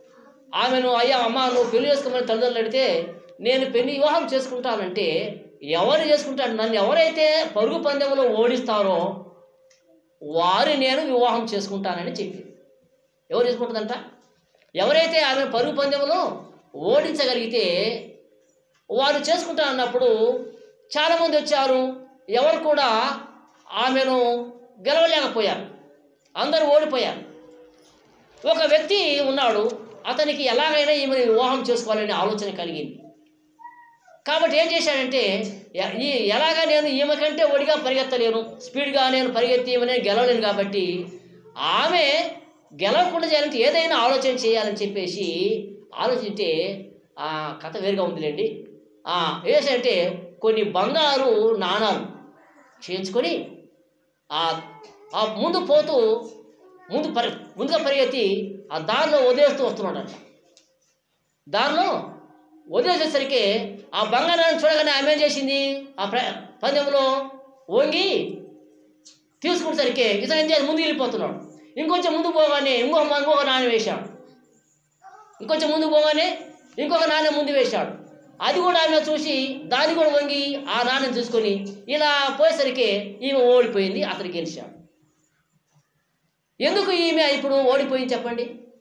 ఆమెను అయ్యా అమ్మ నువ్వు పెళ్లి చేసుకోమని తల్లిదండ్రులు అడిగితే నేను పెళ్లి వివాహం చేసుకుంటానంటే ఎవరు చేసుకుంటాడు నన్ను ఎవరైతే పరుగు పందెంలో ఓడిస్తారో వారి నేను వివాహం చేసుకుంటానని చెప్పి ఎవరు చేసుకుంటుందంట ఎవరైతే ఆమె పరుగు పందెంలో ఓడించగలిగితే వారు చేసుకుంటా అన్నప్పుడు చాలామంది వచ్చారు ఎవరు కూడా ఆమెను గెలవలేకపోయారు అందరూ ఓడిపోయారు ఒక వ్యక్తి ఉన్నాడు అతనికి ఎలాగైనా ఈమెను వివాహం చేసుకోవాలనే ఆలోచన కలిగింది కాబట్టి ఏం చేశాడంటే ఎ- ఈ ఎలాగా నేను ఈమె కంటే ఒడిగా పరిగెత్తలేను స్పీడ్గా నేను పరిగెత్తి ఈమెనే గెలవలేను కాబట్టి ఆమె గెలవకుండా చేయాలంటే ఏదైనా ఆలోచన చేయాలని చెప్పేసి ఆలోచింటే ఆ కథ వేరుగా ఉందిలేండి ఆ, ఏం చేశాడంటే కొన్ని బంగారు నాణాలు చేయించుకొని ఆ ఆ ముందు పోతూ ముందు పరి ముందుగా పరిగెత్తి ఆ దారిలో వదిలేస్తూ వస్తున్నాడంట దారిలో వదిలేసేసరికి ఆ బంగారాన్ని చూడగానే ఆమె ఏం చేసింది ఆ ప్ర పందెంలో వంగి తీసుకునేసరికి ఇతను ఏం చేయాలి ముందు వెళ్ళిపోతున్నాడు ఇంకొంచెం ముందు పోగానే ఇంకొక ఇంకొక నాణ్యం వేశాడు ఇంకొంచెం ముందు పోగానే ఇంకొక నాణ్యం ముందు వేశాడు అది కూడా ఆమె చూసి దాన్ని కూడా వంగి ఆ నాణ్యం తీసుకొని ఇలా పోయేసరికి ఈమె ఓడిపోయింది అతను గెలిచాడు ఎందుకు ఈమె ఇప్పుడు ఓడిపోయింది చెప్పండి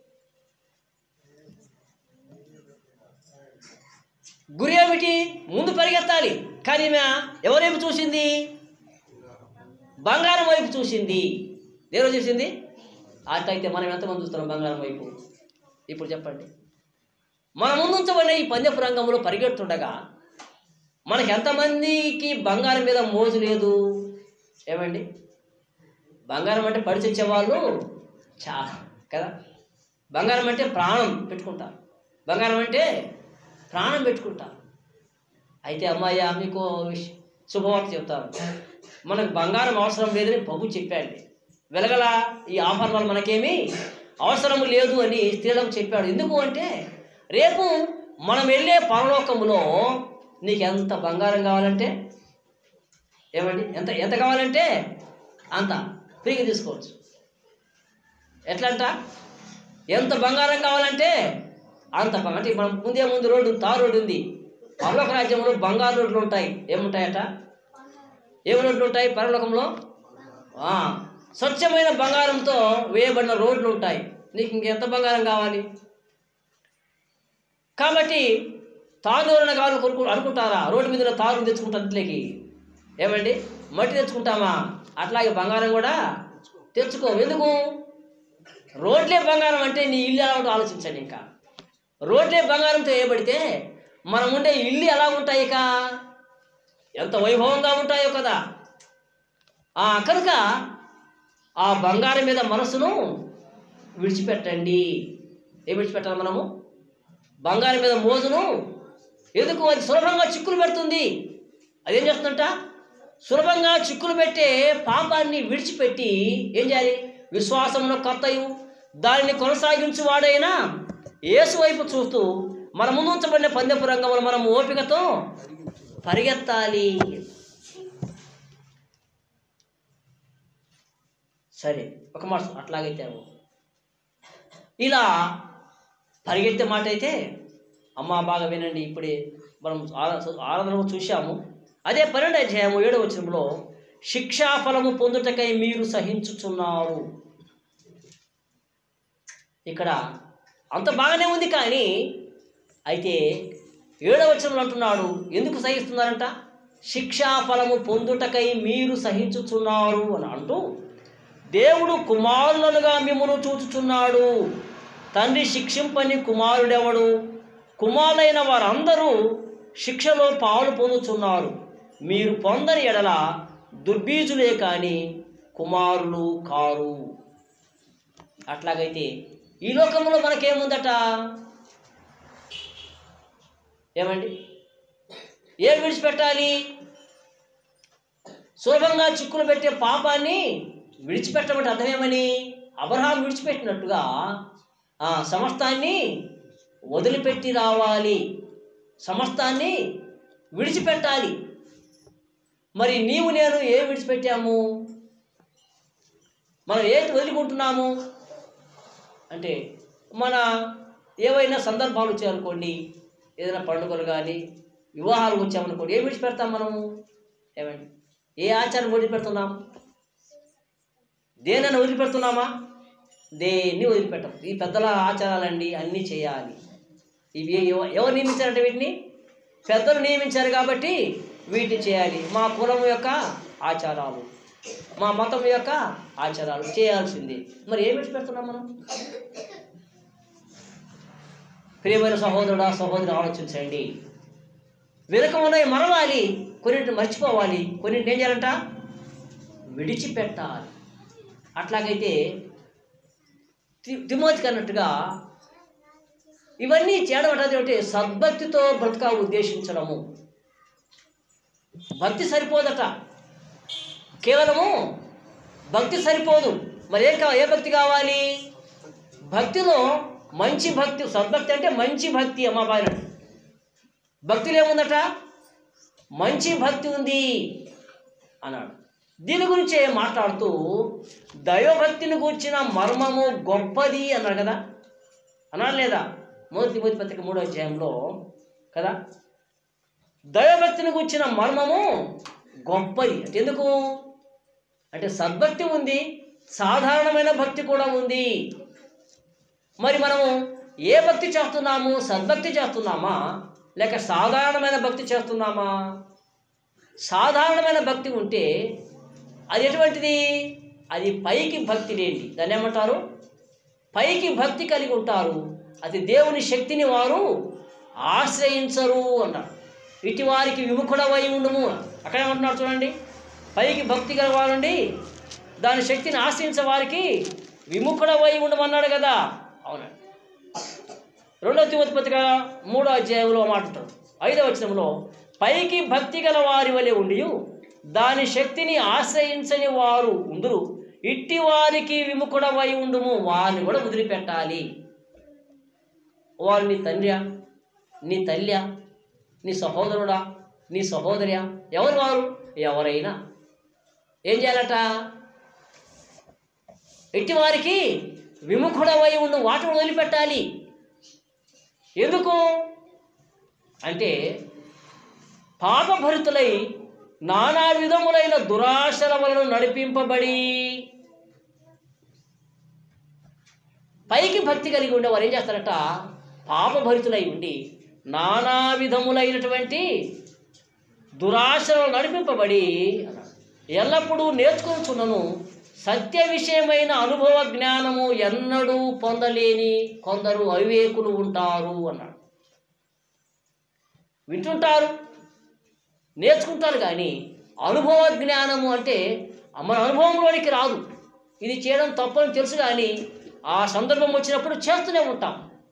గురి ఏమిటి ముందు పరిగెత్తాలి కానీ ఈమె ఎవరేమి చూసింది బంగారం వైపు చూసింది దేని వైపు చూసింది అట్లయితే మనం ఎంతమంది చూస్తున్నాం బంగారం వైపు ఇప్పుడు చెప్పండి మన ముందుంచబడిన ఈ పందెపు రంగంలో పరిగెడుతుండగా మనకి ఎంతమందికి బంగారం మీద మోజు లేదు ఏమండి బంగారం అంటే పడిచొచ్చే వాళ్ళు చాలా కదా బంగారం అంటే ప్రాణం పెట్టుకుంటారు బంగారం అంటే ప్రాణం పెట్టుకుంటారు అయితే అమ్మాయ్య మీకు విష్ శుభవార్త చెప్తాను మనకు బంగారం అవసరం లేదని ప్రభు చెప్పాడు వెలగల ఈ ఆభరణాలు మనకేమీ అవసరం లేదు అని స్త్రీలకు చెప్పాడు ఎందుకు అంటే రేపు మనం వెళ్ళే పరలోకములో నీకు ఎంత బంగారం కావాలంటే ఏమండి ఎంత ఎంత కావాలంటే అంత ఫ్రీగా తీసుకోవచ్చు ఎట్లంట ఎంత బంగారం కావాలంటే అంత బంగారం అంటే మనం ముందే ముందు రోడ్డు తారు రోడ్డు ఉంది పరలోక రాజ్యంలో బంగారు రోడ్లు ఉంటాయి ఏముంటాయట ఏమి రోడ్లు ఉంటాయి పరలోకంలో ఆ, స్వచ్ఛమైన బంగారంతో వేయబడిన రోడ్లు ఉంటాయి నీకు ఇంకెంత బంగారం కావాలి కాబట్టి తారున కావాలి కొనుక్కు అనుకుంటారా రోడ్డు మీద ఉన్న తారు తెచ్చుకుంటారు ఇంట్లోకి ఏమండి మట్టి తెచ్చుకుంటామా అట్లాగే బంగారం కూడా తెచ్చుకో ఎందుకు రోడ్లే బంగారం అంటే నీ ఇల్లు ఎలా ఉంటుందో ఆలోచించండి ఇంకా రోడ్లే బంగారంతో వేయబడితే మనం ఉండే ఇల్లు ఎలా ఉంటాయి ఇక ఎంత వైభవంగా ఉంటాయో కదా ఆ కనుక ఆ బంగారం మీద మనసును విడిచిపెట్టండి ఏం విడిచిపెట్టాలి మనము బంగారం మీద మోజును ఎందుకు అది సులభంగా చిక్కులు పెడుతుంది అదేం చేస్తుందంట సులభంగా చిక్కులు పెట్టే పాపాన్ని విడిచిపెట్టి ఏం చేయాలి విశ్వాసమును కర్తయు దానిని కొనసాగించు వాడైనా యేసు వైపు చూస్తూ మన ముందు ఉంచబడిన పందెపు రంగంలో మనం ఓపికతో పరిగెత్తాలి సరే ఒక మాట అట్లాగైతే అవ్వు. ఇలా పరిగెత్తే మాట అయితే అమ్మ బాగా వినండి ఇప్పుడే మనం ఆరా- ఆరాధనలో చూశాము అదే పన్నెండు అధ్యాయము ఏడవ వచనంలో శిక్షాఫలము పొందుటకై మీరు సహించుచున్నారు ఇక్కడ అంత బాగానే ఉంది కానీ అయితే ఏడవ వచనంలో అంటున్నాడు ఎందుకు సహిస్తున్నారంట శిక్షాఫలము పొందుటకై మీరు సహించుచున్నారు అని అంటూ దేవుడు కుమారులనుగా మిమ్మల్ని చూచుచున్నాడు తండ్రి శిక్షింపని కుమారుడెవడు కుమారులైన వారందరూ శిక్షలో పాలు పొందుచున్నారు మీరు పొందని ఎడల దుర్బీజులే కాని కుమారులు కారు అట్లాగైతే ఈ లోకంలో మనకేముందట ఏమండి ఏం విడిచిపెట్టాలి సులభంగా చిక్కులు పెట్టే పాపాన్ని విడిచిపెట్టమంటే అర్థమేమని అబ్రహాం విడిచిపెట్టినట్టుగా ఆ సమస్తాన్ని వదిలిపెట్టి రావాలి సమస్తాన్ని విడిచిపెట్టాలి మరి నీవు నేను ఏ విడిచిపెట్టాము మనం ఏది వదులుకుంటున్నాము అంటే మన ఏవైనా సందర్భాలు వచ్చాయనుకోండి ఏదైనా పండుగలు కానీ వివాహాలు వచ్చామనుకోండి ఏం విడిచిపెడతాం మనము ఏమండి ఏ ఆచారం వదిలిపెడుతున్నాం దేనైనా వదిలిపెడుతున్నామా దేన్ని వదిలిపెట్టం ఈ పెద్దల ఆచారాలండి అన్నీ చేయాలి ఇవి ఎవ- ఎవరు నియమించారంటే వీటిని పెద్దలు నియమించారు కాబట్టి వీటిని చేయాలి మా కులం యొక్క ఆచారాలు మా మతం యొక్క ఆచారాలు చేయాల్సిందే మరి ఏం విడిచిపెడుతున్నాం మనం ప్రియమైన సహోదరుడా సహోదరు ఆలోచించండి వెనుకమున్నవి మరవాలి కొన్నింటిని మర్చిపోవాలి కొన్నింటిని ఏం చేయాలంట విడిచిపెట్టాలి అట్లాగైతే తి- తిమోతికి అన్నట్టుగా ఇవన్నీ చేయడం అంటే ఏంటి? సద్భక్తితో బ్రతక ఉద్దేశించడము భక్తి సరిపోదట కేవలము భక్తి సరిపోదు మరి ఏం కావాలి ఏ భక్తి కావాలి భక్తిలో మంచి భక్తి సద్భక్తి అంటే మంచి భక్తి అమ్మ బాయన భక్తిలో ఏముందట మంచి భక్తి ఉంది అన్నాడు దీని గురించే మాట్లాడుతూ దైవభక్తిని గూర్చిన మర్మము గొప్పది అన్నాడు కదా అన్నాడు లేదా మొదటి మొదటి పత్రిక మూడో అధ్యాయంలో కదా దైవభక్తిని గూర్చిన మర్మము గొప్పది అంటే ఎందుకు అంటే సద్భక్తి ఉంది సాధారణమైన భక్తి కూడా ఉంది మరి మనము ఏ భక్తి చేస్తున్నాము సద్భక్తి చేస్తున్నామా లేక సాధారణమైన భక్తి చేస్తున్నామా సాధారణమైన భక్తి ఉంటే అది ఎటువంటిది అది పైకి భక్తి లేండి దాన్ని ఏమంటారు పైకి భక్తి కలిగి ఉంటారు అది దేవుని శక్తిని వారు ఆశ్రయించరు అన్నారు ఇటు వారికి విముఖుడవై ఉండుము అక్కడ ఏమంటున్నారు చూడండి పైకి భక్తి గలవారండి దాని శక్తిని ఆశ్రయించే వారికి విముఖుడవై ఉండమన్నాడు కదా అవునండి రెండో తిమోతి పత్రిక మూడో అధ్యాయంలో మాట్లాడతాడు ఐదవ వచనంలో పైకి భక్తి గల వారి వలె ఉండి దాని శక్తిని ఆశ్రయించని వారు ఉందురు ఇట్టి వారికి విముఖుడవై ఉండుము వారిని కూడా వదిలిపెట్టాలి వారు నీ తండ్రియా నీ తల్లియా నీ సహోదరుడా నీ సహోదరియా ఎవరు వారు ఎవరైనా ఏం చేయాలట ఎట్టి వారికి విముఖుడవై ఉండు వాటిని వదిలిపెట్టాలి ఎందుకు అంటే పాపభరితులై నానా విధములైన దురాశల వలన నడిపింపబడి పైకి భక్తి కలిగి ఉండే వారు ఏం చేస్తారట పాపభరితులై ఉండి నానా విధములైనటువంటి దురాశలను నడిపింపబడి ఎల్లప్పుడూ నేర్చుకొనుచున్నను సత్య విషయమైన అనుభవ జ్ఞానము ఎన్నడూ పొందలేని కొందరు అవివేకులు ఉంటారు అన్నాడు వింటుంటారు నేర్చుకుంటారు కానీ అనుభవ జ్ఞానము అంటే మన అనుభవంలోనికి రాదు ఇది చేయడం తప్పని తెలుసు కానీ ఆ సందర్భం వచ్చినప్పుడు చేస్తూనే ఉంటాం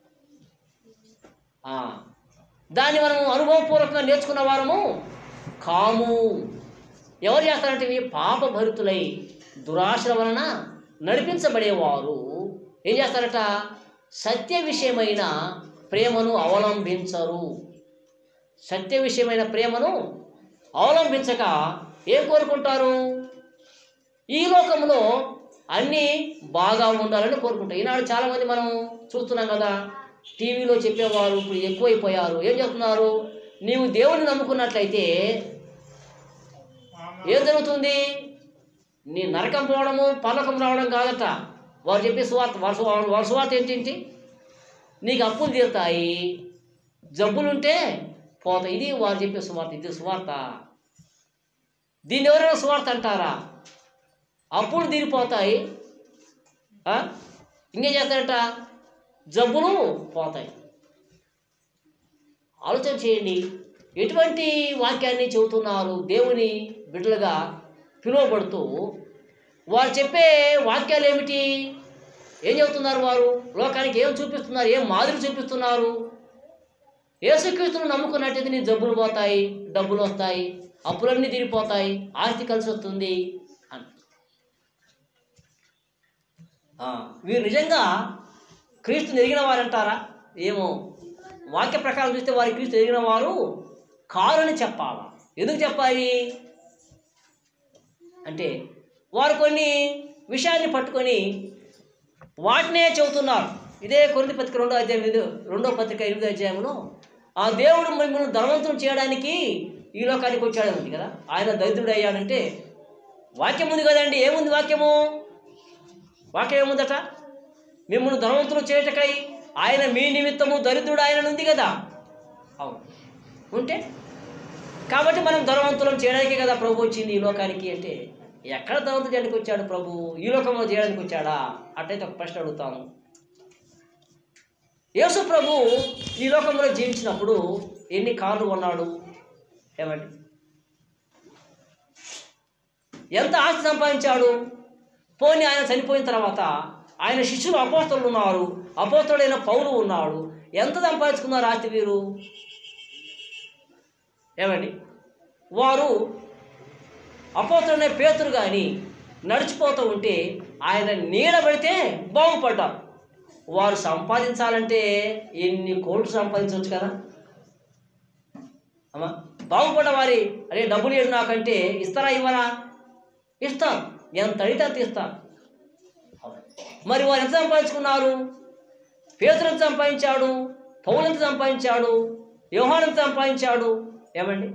ఆ, దాన్ని మనం అనుభవపూర్వకంగా నేర్చుకున్న వారము కాము ఎవరు చేస్తారంటే ఇవి పాపభరితులై దురాశల వలన నడిపించబడేవారు ఏం చేస్తారట సత్య విషయమైన ప్రేమను అవలంబించరు సత్య విషయమైన ప్రేమను అవలంబించక ఏం కోరుకుంటారు ఈ లోకంలో అన్నీ బాగా ఉండాలని కోరుకుంటారు ఈనాడు చాలామంది మనం చూస్తున్నాం కదా టీవీలో చెప్పేవారు ఇప్పుడు ఎక్కువైపోయారు ఏం చెప్తున్నారు నీవు దేవుడిని నమ్ముకున్నట్లయితే ఏం జరుగుతుంది నీ నరకం పోవడము పలకం రావడం కాదట వారు చెప్పే సువార్త వారి సు- వారి సువార్త ఏంటి నీకు అప్పులు తీరుతాయి జబ్బులుంటే పోతాయి ఇది వారు చెప్పే సువార్త ఇది సువార్త దీన్ని ఎవరైనా సువార్త అంటారా అప్పుడు తీరిపోతాయి ఆ? ఇంకేం చేస్తారట జబ్బులు పోతాయి ఆలోచన చేయండి ఎటువంటి వాక్యాన్ని చెబుతున్నారు దేవుని బిడ్డలుగా పిలువబడుతూ వారు చెప్పే వాక్యాలు ఏమిటి ఏం చెబుతున్నారు వారు లోకానికి ఏం చూపిస్తున్నారు ఏం మాదిరి చూపిస్తున్నారు యేసుక్రీస్తును నమ్ముకున్నట్టయితే నీ జబ్బులు పోతాయి డబ్బులు వస్తాయి అప్పులన్నీ తీరిపోతాయి ఆస్తి కలిసి వస్తుంది అని ఆ, వీరు నిజంగా క్రీస్తుని ఎరిగిన వారంటారా ఏమో వాక్య ప్రకారం చూస్తే వారి క్రీస్తు ఎరిగిన వారు కారని చెప్పాలా ఎందుకు చెప్పాలి అంటే వారు కొన్ని విషయాన్ని పట్టుకొని వాటినే చెబుతున్నారు ఇదే కొరింథీ పత్రిక రెండో అధ్యాయం ఎనిమిది రెండో పత్రిక ఎనిమిదో అధ్యాయంలో ఆ దేవుడు మిమ్మల్ని ధనవంతం చేయడానికి ఈ లోకానికి వచ్చాడు ఉంది కదా ఆయన దరిద్రుడు అయ్యాడంటే వాక్యం ఉంది కదండి ఏముంది వాక్యము వాక్యం ఏముందట మిమ్మల్ని ధనవంతులు చేయటకై ఆయన మీ నిమిత్తము దరిద్రుడు ఆయన ఉంది కదా అవును ఉంటే కాబట్టి మనం ధనవంతులం చేయడానికే కదా ప్రభు వచ్చింది ఈ లోకానికి అంటే ఎక్కడ ధనవంతులు చేయడానికి వచ్చాడు ప్రభు ఈ లోకంలో చేయడానికి వచ్చాడా అట్టయితే ఒక ప్రశ్న అడుగుతాను యేసు ప్రభు ఈ లోకంలో జీవించినప్పుడు ఎన్ని కార్లు కొన్నాడు ఏమండి ఎంత ఆస్తి సంపాదించాడు పోనీ ఆయన చనిపోయిన తర్వాత ఆయన శిష్యులు అపోస్తలు ఉన్నారు అపోస్తలుడైన పౌలు ఉన్నాడు ఎంత సంపాదించుకున్నారు ఆస్తి వీరు ఏమండి వారు అపోతులనే పేతురు కానీ నడిచిపోతూ ఉంటే ఆయన నీడ పెడితే బాగుపడ్డారు వారు సంపాదించాలంటే ఎన్ని కోట్లు సంపాదించవచ్చు కదా అమ్మా బాగుపడ్డ వారి అరే డబ్బులు ఏడు నాకంటే ఇస్తారా ఇవ్వరా ఇస్తాం ఎంత అడిగితే అంత ఇస్తాం మరి వారు ఎంత సంపాదించుకున్నారు పేతురు ఎంత సంపాదించాడు పౌలు ఎంత సంపాదించాడు యోహాన్ ఎంత సంపాదించాడు ఏమండి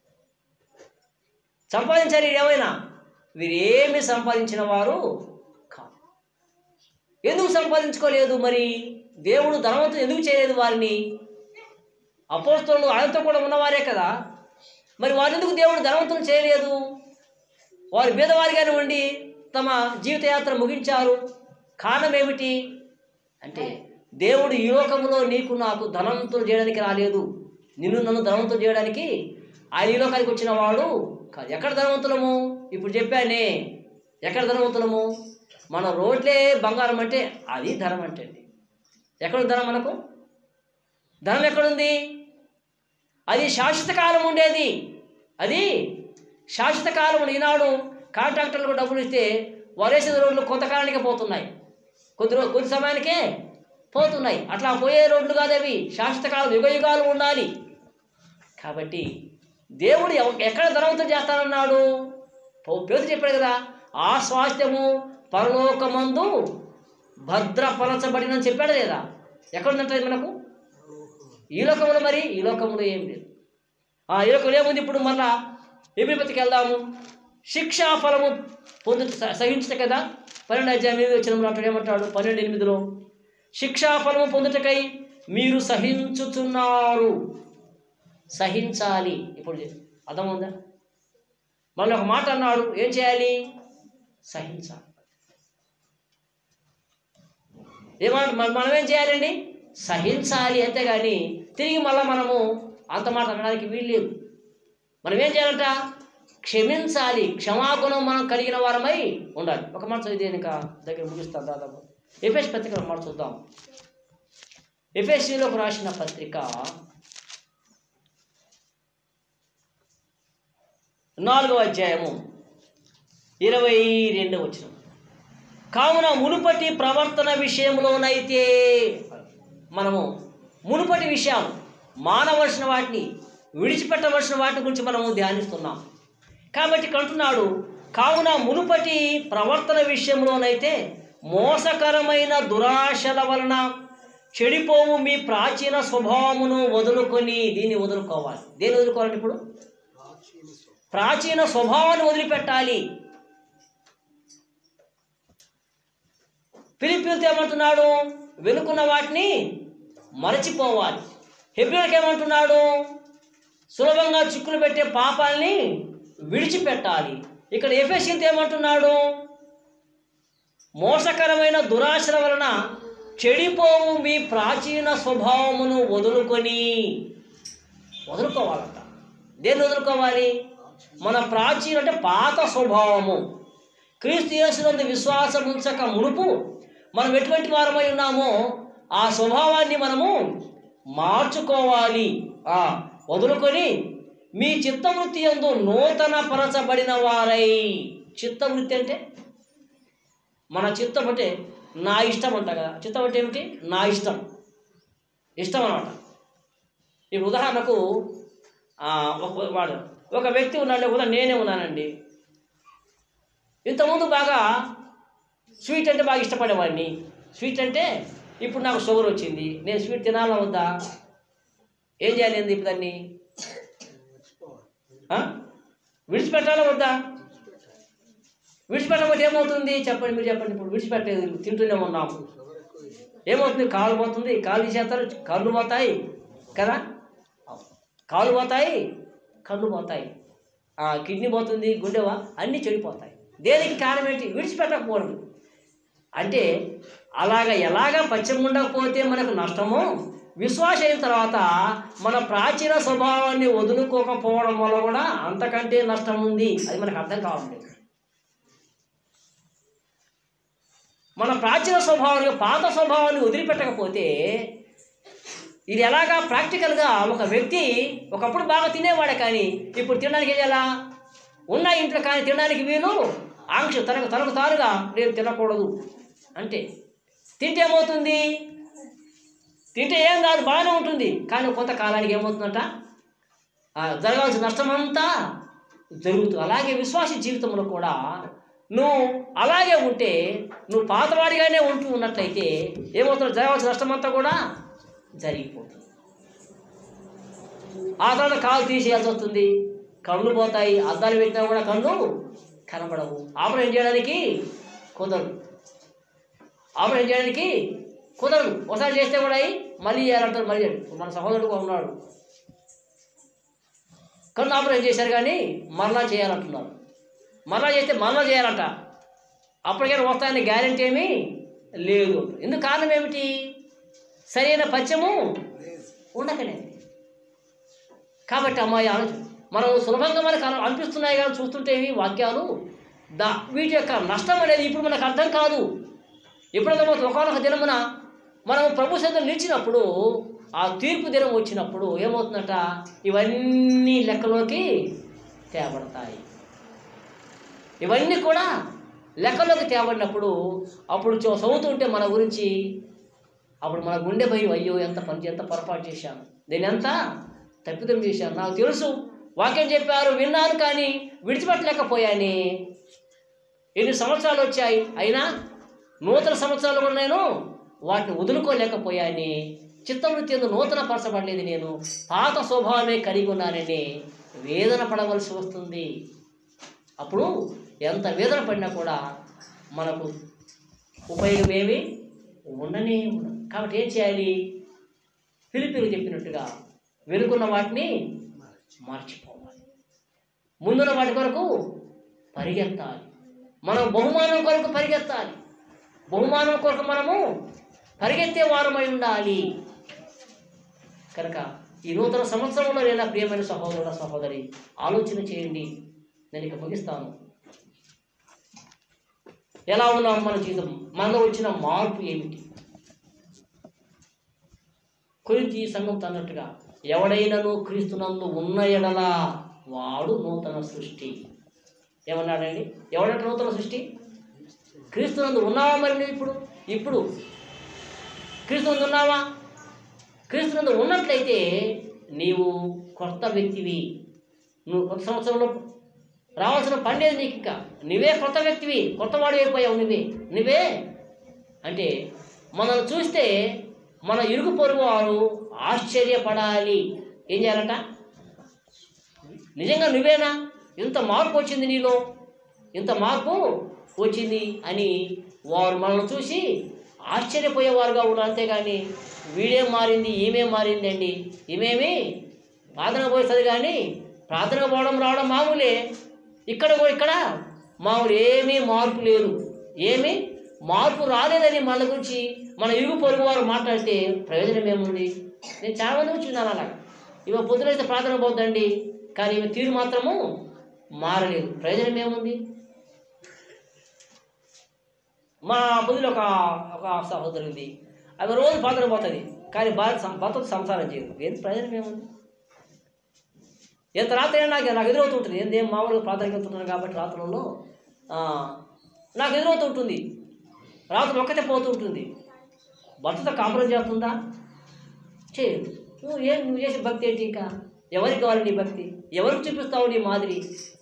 సంపాదించారు వీరు ఏమైనా వీరేమి సంపాదించిన వారు కాదు ఎందుకు సంపాదించుకోలేదు మరి దేవుడు ధనవంతుడు ఎందుకు చేయలేదు వారిని అపోస్తలు ఆయనతో కూడా ఉన్నవారే కదా మరి వారు ఎందుకు దేవుడు ధనవంతులు చేయలేదు వారు బీదవారిగానే ఉండి తమ జీవితయాత్ర ముగించారు కారణం ఏమిటి అంటే దేవుడు ఈ లోకంలో నీకు నాకు ధనవంతులు చేయడానికి రాలేదు నిన్ను నన్ను ధనవంతులు చేయడానికి ఆయన ఈ లోకానికి వచ్చిన వాడు కాదు ఎక్కడ ధనవంతులము ఇప్పుడు చెప్పానే ఎక్కడ ధనవంతులము మన రోడ్లే బంగారం అంటే అది ధనం అంటే అండి ఎక్కడ ధనం మనకు ధనం ఎక్కడుంది అది శాశ్వత కాలం ఉండేది అది శాశ్వత కాలం ఈనాడు కాంట్రాక్టర్లకు డబ్బులు ఇస్తే వారు వేసిన రోడ్లు కొంతకాలానికే పోతున్నాయి కొద్ది రో కొద్ది సమయానికే పోతున్నాయి అట్లా పోయే రోడ్లు కాదు అవి శాశ్వత కాలం యుగ యుగాలు ఉండాలి కాబట్టి దేవుడు ఎవ- ఎక్కడ ధనవంతం చేస్తానన్నాడు పౌ- పేరు చెప్పాడు కదా ఆ స్వాస్థ్యము పరలోకమందు భద్రపరచబడినని చెప్పాడు లేదా ఎక్కడుందంటే మనకు ఈ లోకంలో మరి ఈ లోకంలో ఏం లేదు ఆ ఈ లోకంలో ఏముంది ఇప్పుడు మళ్ళా ఎబిపతికి వెళ్దాము శిక్షా ఫలము పొందు సహించట కదా పన్నెండు అధ్యాయం ఎనిమిది వచ్చిన అంటాడు ఏమంటాడు పన్నెండు ఎనిమిదిలో శిక్షా ఫలము పొందుటకై మీరు సహించుచున్నారు సహించాలి ఇప్పుడు అర్థం ఉందా మళ్ళీ ఒక మాట అన్నాడు ఏం చేయాలి సహించాలి ఏమంట మన- మనం ఏం చేయాలండి సహించాలి అంతేగాని తిరిగి మళ్ళీ మనము అంత మాట అనడానికి వీల్లేదు మనం ఏం చేయాలంట క్షమించాలి క్షమాగుణం మనం కలిగిన వారమై ఉండాలి ఒక మాట చదివితే ఇంకా దగ్గర ముగిస్తాం దాదాపు ఎఫ్ఎస్ పత్రిక ఒక మాట చూద్దాం ఎఫ్ఎస్సిలోకి రాసిన పత్రిక నాలుగవ అధ్యాయము ఇరవై రెండవ వచ్చిన కావున మునుపటి ప్రవర్తన విషయంలోనైతే మనము మునుపటి విషయం మానవలసిన వాటిని విడిచిపెట్టవలసిన వాటి గురించి మనము ధ్యానిస్తున్నాం కాబట్టి కంటున్నాడు కావున మునుపటి ప్రవర్తన విషయంలోనైతే మోసకరమైన దురాశల వలన చెడిపోవు మీ ప్రాచీన స్వభావమును వదులుకొని దీన్ని వదులుకోవాలి దేన్ని వదులుకోవాలండి ఇప్పుడు ప్రాచీన స్వభావాన్ని వదిలిపెట్టాలి ఫిలిపిన్తో ఏమంటున్నాడు వెనుకున్న వాటిని మరచిపోవాలి హెబ్రిల్కి ఏమంటున్నాడు సులభంగా చిక్కులు పెట్టే పాపాల్ని విడిచిపెట్టాలి ఇక్కడ ఎఫెసిన్తో ఏమంటున్నాడు మోసకరమైన దురాశల వలన చెడిపోవు మీ ప్రాచీన స్వభావమును వదులుకొని వదులుకోవాలంట దేన్ని వదులుకోవాలి మన ప్రాచీన అంటే పాత స్వభావము క్రీస్తు యేసునందు విశ్వాసం ఉంచక మునుపు మనం ఎటువంటి వారమై ఉన్నామో ఆ స్వభావాన్ని మనము మార్చుకోవాలి ఆ, వదులుకొని మీ చిత్తవృత్తి యందు నూతన పరచబడిన వారై చిత్తవృత్తి అంటే మన చిత్తం అంటే నా ఇష్టం అంట కదా చిత్తం అంటే ఏమిటి నా ఇష్టం ఇష్టం అనమాట ఇప్పుడు ఉదాహరణకు ఆ, ఒక వాడు ఒక వ్యక్తి ఉన్నాడు కూడా నేనే ఉన్నానండి ఇంతకుముందు బాగా స్వీట్ అంటే బాగా ఇష్టపడేవాడిని స్వీట్ అంటే ఇప్పుడు నాకు షుగర్ వచ్చింది నేను స్వీట్ తినాలా వద్దా ఏం చేయాలి ఏంది ఇప్పుడు దాన్ని ఆ? విడిచిపెట్టాలా వద్దా విడిచిపెట్టకపోతే ఏమవుతుంది చెప్పండి మీరు చెప్పండి ఇప్పుడు విడిచిపెట్టలేదు తింటూనే ఉన్నాం ఏమవుతుంది కాలు పోతుంది కాలు తీసేస్తారు కళ్ళు పోతాయి కదా కాలు పోతాయి కళ్ళు పోతాయి ఆ, కిడ్నీ పోతుంది గుండెవా అన్నీ చెడిపోతాయి దేనికి కారణం ఏంటి విడిచిపెట్టకపోవడం అంటే అలాగ ఎలాగ పచ్చం ఉండకపోతే మనకు నష్టమో విశ్వాస అయిన తర్వాత మన ప్రాచీన స్వభావాన్ని వదులుకోకపోవడం వల్ల కూడా అంతకంటే నష్టం ఉంది అది మనకు అర్థం కావట్లేదు మన ప్రాచీన స్వభావాన్ని పాత స్వభావాన్ని వదిలిపెట్టకపోతే ఇది ఎలాగా ప్రాక్టికల్గా ఒక వ్యక్తి ఒకప్పుడు బాగా తినేవాడే కానీ ఇప్పుడు తినడానికి ఏం చేయాలా ఉన్న ఇంట్లో కానీ తినడానికి వీలు ఆంక్ష తనకు తనకు తానుగా నేను తినకూడదు అంటే తింటే ఏమవుతుంది తింటే ఏం కాదు బాగానే ఉంటుంది కానీ కొంతకాలానికి ఏమవుతుందంట ఆ, జరగాల్సిన నష్టమంతా జరుగుతుంది అలాగే విశ్వాస జీవితంలో కూడా నువ్వు అలాగే ఉంటే నువ్వు పాతవాడిగానే ఉంటూ ఉన్నట్లయితే ఏమవుతుంది జరగాల్సిన నష్టమంతా కూడా జరిగిపోతుంది ఆ తర్వాత కాలు తీసేయాల్సి వస్తుంది కళ్ళు పోతాయి అద్దాలు పెట్టినా కూడా కళ్ళు కనబడవు ఆపరేషన్ చేయడానికి కుదరదు ఆపరేషన్ చేయడానికి కుదరదు ఒకసారి చేస్తే కూడా అయి మళ్ళీ చేయాలంటారు మళ్ళీ చేయాలి. మన సహోదరుడు కూడా ఉన్నాడు కళ్ళు ఆపరేషన్ చేశారు కానీ మరలా చేయాలంటున్నారు మరలా చేస్తే మరలా చేయాలంట అప్పటికైనా వస్తాయని గ్యారెంటీ ఏమీ లేదు ఎందుకు కారణం ఏమిటి సరైన పచ్చము ఉండకనే కాబట్టి అమ్మాయి ఆలోచన మనం సులభంగా మనకు అన- అనిపిస్తున్నాయి కానీ చూస్తుంటే ఇవి వాక్యాలు దా వీటి యొక్క నష్టం అనేది ఇప్పుడు మనకు అర్థం కాదు ఎప్పుడైతే ఒకనొక దినమున మనం ప్రభు సైతం నిలిచినప్పుడు ఆ తీర్పు దినం వచ్చినప్పుడు ఏమవుతుందట ఇవన్నీ లెక్కలోకి తేబడతాయి ఇవన్నీ కూడా లెక్కలోకి తేబడినప్పుడు అప్పుడు చూ- చదువుతుంటే మన గురించి అప్పుడు మన గుండె భయం అయ్యో ఎంత పని ఎంత పొరపాటు చేశాను నేను ఎంత తప్పిదం చేశాను నాకు తెలుసు వాక్యం చెప్పారు విన్నాను కానీ విడిచిపెట్టలేకపోయాని ఎన్ని సంవత్సరాలు వచ్చాయి అయినా నూతన సంవత్సరాలు కూడా నేను వాటిని వదులుకోలేకపోయాని చిత్తవృత్తి ఎందు నూతన పరచబడలేదు నేను పాత స్వభావమే కలిగి ఉన్నానని వేదన పడవలసి వస్తుంది అప్పుడు ఎంత వేదన పడినా కూడా మనకు ఉపయోగం ఏమి ఉండనే ఉండదు కాబట్టి ఏం చేయాలి ఫిలిపిలు చెప్పినట్టుగా వెనుకున్న వాటిని మర్చిపోవాలి ముందున్న వాటి కొరకు పరిగెత్తాలి మనం బహుమానం కొరకు పరిగెత్తాలి బహుమానం కొరకు మనము పరిగెత్తే వారమై ఉండాలి కనుక ఈ నూతన సంవత్సరంలో లేదా ప్రియమైన సహోదరుల సహోదరి ఆలోచన చేయండి నేను ఇక ముగిస్తాను ఎలా ఉన్నాం మన జీవితం మనలో వచ్చిన మార్పు ఏమిటి కొరింథీ సంఘం అన్నట్టుగా ఎవడైనను క్రీస్తునందు ఉన్న ఎడల వాడు నూతన సృష్టి ఏమన్నాడండి ఎవడంట నూతన సృష్టి క్రీస్తునందు ఉన్నావా మరి నువ్వు ఇప్పుడు ఇప్పుడు క్రీస్తునందు ఉన్నావా క్రీస్తునందు ఉన్నట్లయితే నీవు కొత్త వ్యక్తివి నువ్వు కొత్త సంవత్సరంలో రావాల్సిన పండేది నీకు ఇంకా నువ్వే కొత్త వ్యక్తివి కొత్తవాడు అయిపోయావు నువ్వే నువ్వే అంటే మనల్ని చూస్తే మన ఇరుగు పొరుగు వారు ఆశ్చర్యపడాలి ఏం చేయాలంట నిజంగా నువ్వేనా ఇంత మార్పు వచ్చింది నీలో ఇంత మార్పు వచ్చింది అని వారు మనల్ని చూసి ఆశ్చర్యపోయేవారుగా ఉన్నారు అంతేగాని వీడేం మారింది ఈమెం మారింది అండి ఈమెమి ప్రార్థన పోయిస్తుంది కానీ ప్రార్థన పోవడం రావడం మామూలే ఇక్కడ కూడా ఇక్కడ మామూలు ఏమీ మార్పు లేదు ఏమీ మార్పు రాలేదని మన గురించి మన ఇరుగు పొరుగు వారు మాట్లాడితే ప్రయోజనం ఏముంది నేను చాలా మంది నుంచి విన్నాను అలాగా ఇవ పొద్దునైతే ప్రార్థన పోద్దండి కానీ ఈమె తీరు మాత్రము మారలేదు ప్రయోజనం ఏముంది మా బుద్ధిలో ఒక ఒక సహోదరు ఉంది ఆమె రోజు ప్రార్థన పోతుంది కానీ భార్య సం- భర్తతో సంసారం చేయదు ఏం ప్రయోజనం ఏముంది ఎంత రాత్రి అయినా నాకు నాకు ఎదురవుతుంటుంది ఏంది ఏం మామూలుగా ప్రార్థనకి వెళ్తున్నాను కాబట్టి రాత్రులలో ఆ, నాకు ఎదురవుతుంటుంది రాత్రి ఒక్కతే పోతూ ఉంటుంది భర్తతో కాపురం చేస్తుందా చేయదు నువ్వు ఏం నువ్వు చేసే భక్తి ఏంటి ఇంకా ఎవరికి కావాలి నీ భక్తి ఎవరికి చూపిస్తావు నీ మాదిరి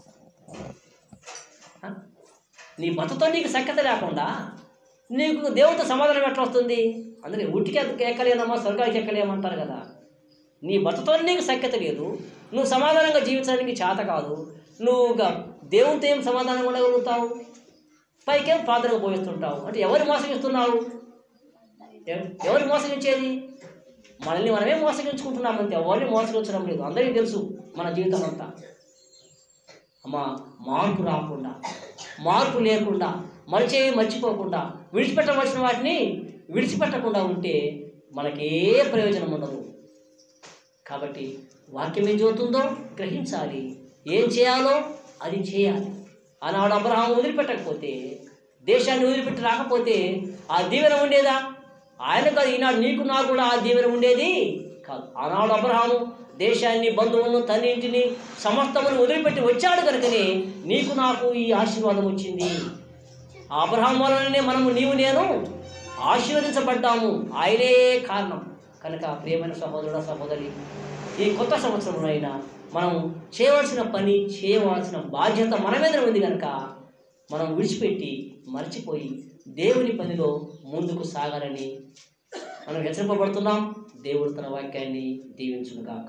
ఆ? నీ భర్తతో నీకు సఖ్యత లేకుండా నీకు దేవుడితో సమాధానం ఎట్లా వస్తుంది అందుకే ఉట్టికి ఎక్కలేనమ్మా స్వర్గానికి ఎక్కలేమంటారు కదా నీ బతుతో నీకు సఖ్యత లేదు నువ్వు సమాధానంగా జీవించడానికి చేత కాదు నువ్వు ఇక దేవునితో ఏం సమాధానంగా ఉండగలుగుతావు పైకేం ప్రార్థనకు పోయిస్తుంటావు అంటే ఎవరు మోసగిస్తున్నావు ఎవ- ఎవరు మోసగించేది మనల్ని మనమే మోసగించుకుంటున్నాం అంతే ఎవరిని మోసగించడం లేదు అందరికీ తెలుసు మన జీవితం అంతా అమ్మా మార్పు రాకుండా మార్పు లేకుండా మరిచేవి మర్చిపోకుండా విడిచిపెట్టవలసిన వాటిని విడిచిపెట్టకుండా ఉంటే మనకే ప్రయోజనం ఉండదు కాబట్టి వాక్యం ఏం చెబుతుందో గ్రహించాలి ఏం చేయాలో అది చేయాలి ఆనాడు అబ్రహాం వదిలిపెట్టకపోతే దేశాన్ని వదిలిపెట్టి రాకపోతే ఆ దీవెన ఉండేదా ఆయన కాదు ఈనాడు నీకు నాకు కూడా ఆ దీవెన ఉండేది కాదు ఆనాడు అబ్రహాము దేశాన్ని బంధువులను తన ఇంటిని సమస్తమును వదిలిపెట్టి వచ్చాడు కనుకనే నీకు నాకు ఈ ఆశీర్వాదం వచ్చింది ఆ అబ్రహాం వలననే మనము నీవు నేను ఆశీర్వదించబడ్డాము ఆయనే కారణం కనుక ప్రియమైన సహోదరుడ సహోదరి ఈ కొత్త సంవత్సరంలో మనం చేయవలసిన పని చేయవలసిన బాధ్యత మన మీద ఉంది కనుక మనం విడిచిపెట్టి మర్చిపోయి దేవుని పనిలో ముందుకు సాగాలని మనం హెచ్చరింపబడుతున్నాం దేవుడు తన వాక్యాన్ని దీవించునుగాక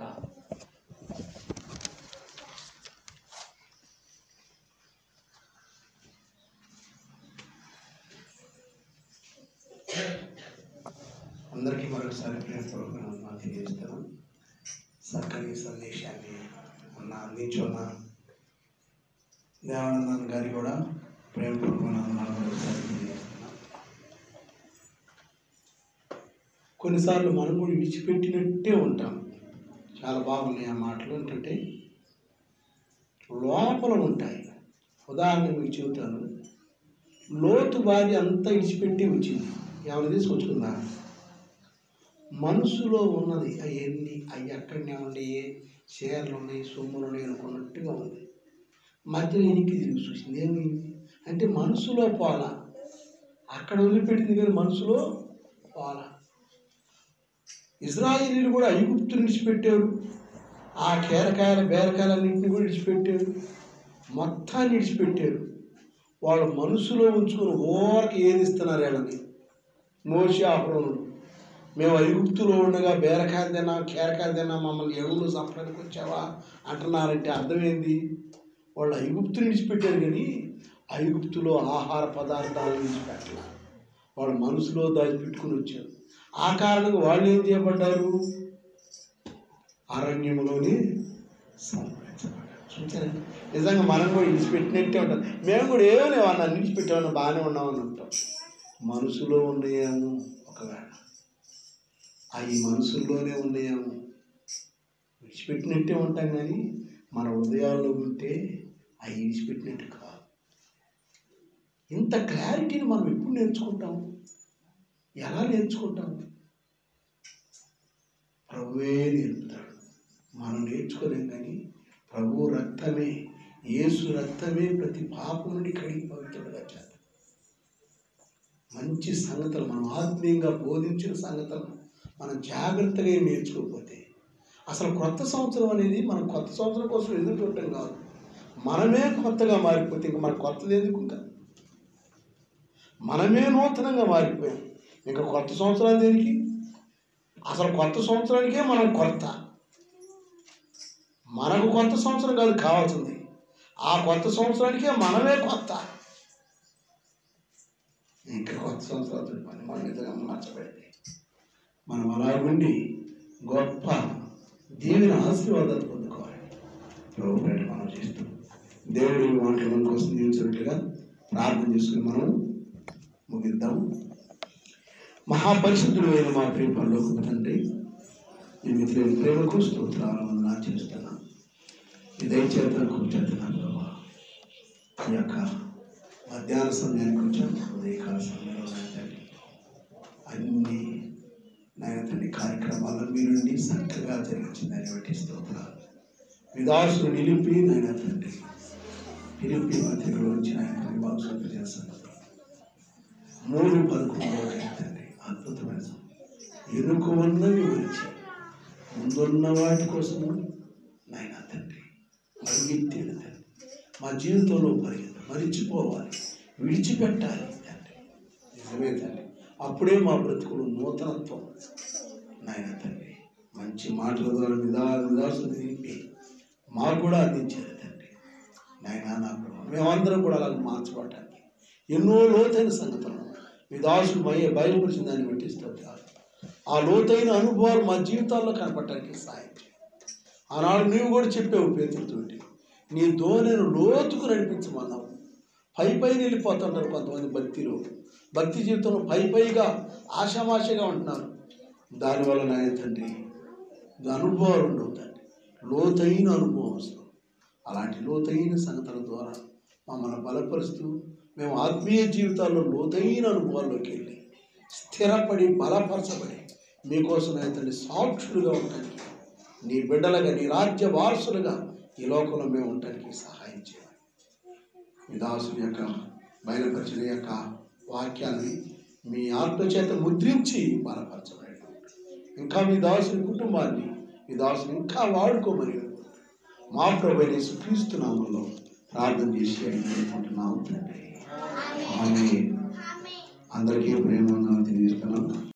అందరికీ మరొకసారి ప్రేమపూర్వకంగా తెలియజేస్తాను చక్కని సందేశాన్ని ఉన్న అందించున్న దేవానందన్ గారి కూడా ప్రేమపూర్వకంగా మరొకసారి తెలియజేస్తున్నాను కొన్నిసార్లు మనం కూడా విడిచిపెట్టినట్టే ఉంటాం చాలా బాగున్నాయి ఆ మాటలు ఏంటంటే లోపల ఉంటాయి ఉదాహరణ మీకు చెబుతాను లోతు భార్య అంతా విడిచిపెట్టి వచ్చింది ఎవరు తీసుకొచ్చుకుందా మనసులో ఉన్నది అవన్నీ అవి ఎక్కడనే ఉన్నాయి చీరలు ఉన్నాయి సొమ్ములు ఉన్నాయి అనుకున్నట్టుగా ఉంది మధ్యలో ఎనికి తిరిగి చూసింది ఏమైంది అంటే మనసులో పోల అక్కడ వదిలిపెట్టింది కానీ మనసులో పోల ఇజ్రాయిలీలు కూడా ఐగుప్తుని విడిచిపెట్టారు ఆ కీరకాయల బేరకాయలన్నింటినీ కూడా విడిచిపెట్టారు మొత్తాన్ని విడిచిపెట్టారు వాళ్ళు మనసులో ఉంచుకుని ఓరకి ఏది ఇస్తున్నారు వీళ్ళని మోసి ఆహ్వానుడు మేము ఐగుప్తులో ఉండగా బేరకాయలు తిన్నా కీరకాయలు తిన్నా మమ్మల్ని ఎడుగులు చంపడానికి వచ్చావా అంటున్నారంటే అర్థమైంది వాళ్ళు ఐగుప్తుని విడిచిపెట్టారు కానీ ఐగుప్తులో ఆహార పదార్థాలను విడిచిపెట్టారు వాళ్ళు మనసులో దాచిపెట్టుకుని వచ్చారు ఆ కారణంగా వాళ్ళు ఏం చేయబడ్డారు అరణ్యంలోనే సంహరించబడ్డారు చూచారా నిజంగా మనం కూడా విడిచిపెట్టినట్టే ఉంటాం మేము కూడా ఏమో లేవు అన్న విడిచిపెట్టామని బాగానే ఉన్నామని అంటాం మనసులో ఉన్నాయేమో ఒకవేళ అవి మనసుల్లోనే ఉన్నాయేమో విడిచిపెట్టినట్టే ఉంటాం కానీ మన హృదయాల్లో ఉంటే అవి విడిచిపెట్టినట్టు కాదు ఇంత క్లారిటీని మనం ఎప్పుడు నేర్చుకుంటాం ఎలా నేర్చుకుంటాం ప్రభువే నేర్పుతాడు మనం నేర్చుకోలేం కానీ ప్రభు రక్తమే యేసు రక్తమే ప్రతి పాపం నుండి కడిగి పవిత్రుడుగా చేస్తాడు మంచి సంగతులు మనం ఆత్మీయంగా బోధించిన సంగతులు మనం జాగ్రత్తగా ఏం నేర్చుకోకపోతే అసలు కొత్త సంవత్సరం అనేది మనం కొత్త సంవత్సరం కోసం ఎదురు చూడటం కాదు మనమే కొత్తగా మారిపోతే ఇంకా మన కొత్తది ఎందుకు ఇంకా మనమే నూతనంగా మారిపోయాం ఇంకా కొత్త సంవత్సరాలు దేనికి అసలు కొత్త సంవత్సరానికే మనం కొత్త మనకు కొత్త సంవత్సరం కాదు కావాల్సింది ఆ కొత్త సంవత్సరానికే మనమే కొత్త ఇంకా కొత్త సంవత్సరాలు పని మనం నిజంగా మార్చబడింది మనం అలాగుండి గొప్ప దీవెన ఆశీర్వాదాలు పొందుకోవాలి ప్రభు పేట మనం చేస్తూ దేవుడి ఈ మాటలు మన కోసం దీవించినట్లుగా ప్రార్థన చేసుకుని మనం ముగిద్దాం మహాపరిశుద్ధుడు అయిన మా ప్రియ పరలోకపు తండ్రి ఈ మిత్రుల ప్రేమకు స్తోత్రాలను నా చేస్తున్నా ఈ దయచేత కూర్చేస్తున్నాను ప్రభా ఈ యొక్క మధ్యాహ్న సమయానికి వచ్చాను ఉదయకాల సమయంలో నాయన తండ్రి అన్ని నాయన తండ్రి కార్యక్రమాల్లో మీరుండి చక్కగా జరిగించిందని బట్టి స్తోత్రాలు విదాసులు నిలిపి నాయన తండ్రి నిలిపి మధ్యలో నుంచి నాయన తండ్రి బాగు సొంత చేస్తాను మూడు పదకొండు తండ్రి అద్భుతమైన సమయం. ఎరుకు ఉన్నవి గురించి ముందున్న వాటి కోసము నాయన తండ్రి పరిగెత్తేడు తండ్రి మా జీవితంలో పరిగెత్త మరిచిపోవాలి విడిచిపెట్టాలి తండ్రి నిజమే తండ్రి అప్పుడే మా బ్రతుకులు నూతనత్వం నాయన తండ్రి మంచి మాటల ద్వారా నిదా నిదాసులు నింపి మాకు కూడా అందించారు తండ్రి నాయన నా ప్రభు మేమందరం కూడా అలా మార్చబడటానికి ఎన్నో లోతైన సంగతులను మీ దాసుడు మయ బయలుపరిచిన దాన్ని బట్టి స్తోత్రాలు ఆ లోతైన అనుభవాలు మా జీవితాల్లో కనపడటానికి సాయం చేయండి ఆనాడు నీవు కూడా చెప్పావు పేతులతోటి నీ ధోనిను లోతుకు నడిపించమన్నావు పై పై వెళ్ళిపోతుంటారు కొంతమంది భక్తిలో భక్తి జీవితంలో పై పైగా ఆశామాషగా ఉంటున్నారు దానివల్ల నాయన తండ్రి ఇది అనుభవాలు ఉండవు తండ్రి లోతైన అనుభవం అవసరం అలాంటి లోతైన సంగతుల ద్వారా మమ్మల్ని బలపరుస్తూ మేము ఆత్మీయ జీవితాల్లో లోతైన అనుభవాల్లోకి వెళ్ళి స్థిరపడి బలపరచబడి మీకోసం తండ్రి సాక్షులుగా ఉండటానికి నీ బిడ్డలుగా నీ రాజ్య వారసులుగా ఈ లోకంలో మేము ఉండటానికి సహాయం చేయాలి మీ దాసుని యొక్క బయలుపరిచిన యొక్క వాక్యాన్ని మీ ఆత్మచేత ముద్రించి బలపరచబడి ఇంకా మీ దాసుని కుటుంబాన్ని మీ దాసుని ఇంకా వాడుకోమని మా ప్రభు క్రీస్తు నామంలో ప్రార్థన చేసి అనుకుంటున్నాం తండ్రి ఆమె అందరికీ ప్రేమ తెలియజేస్తున్నాం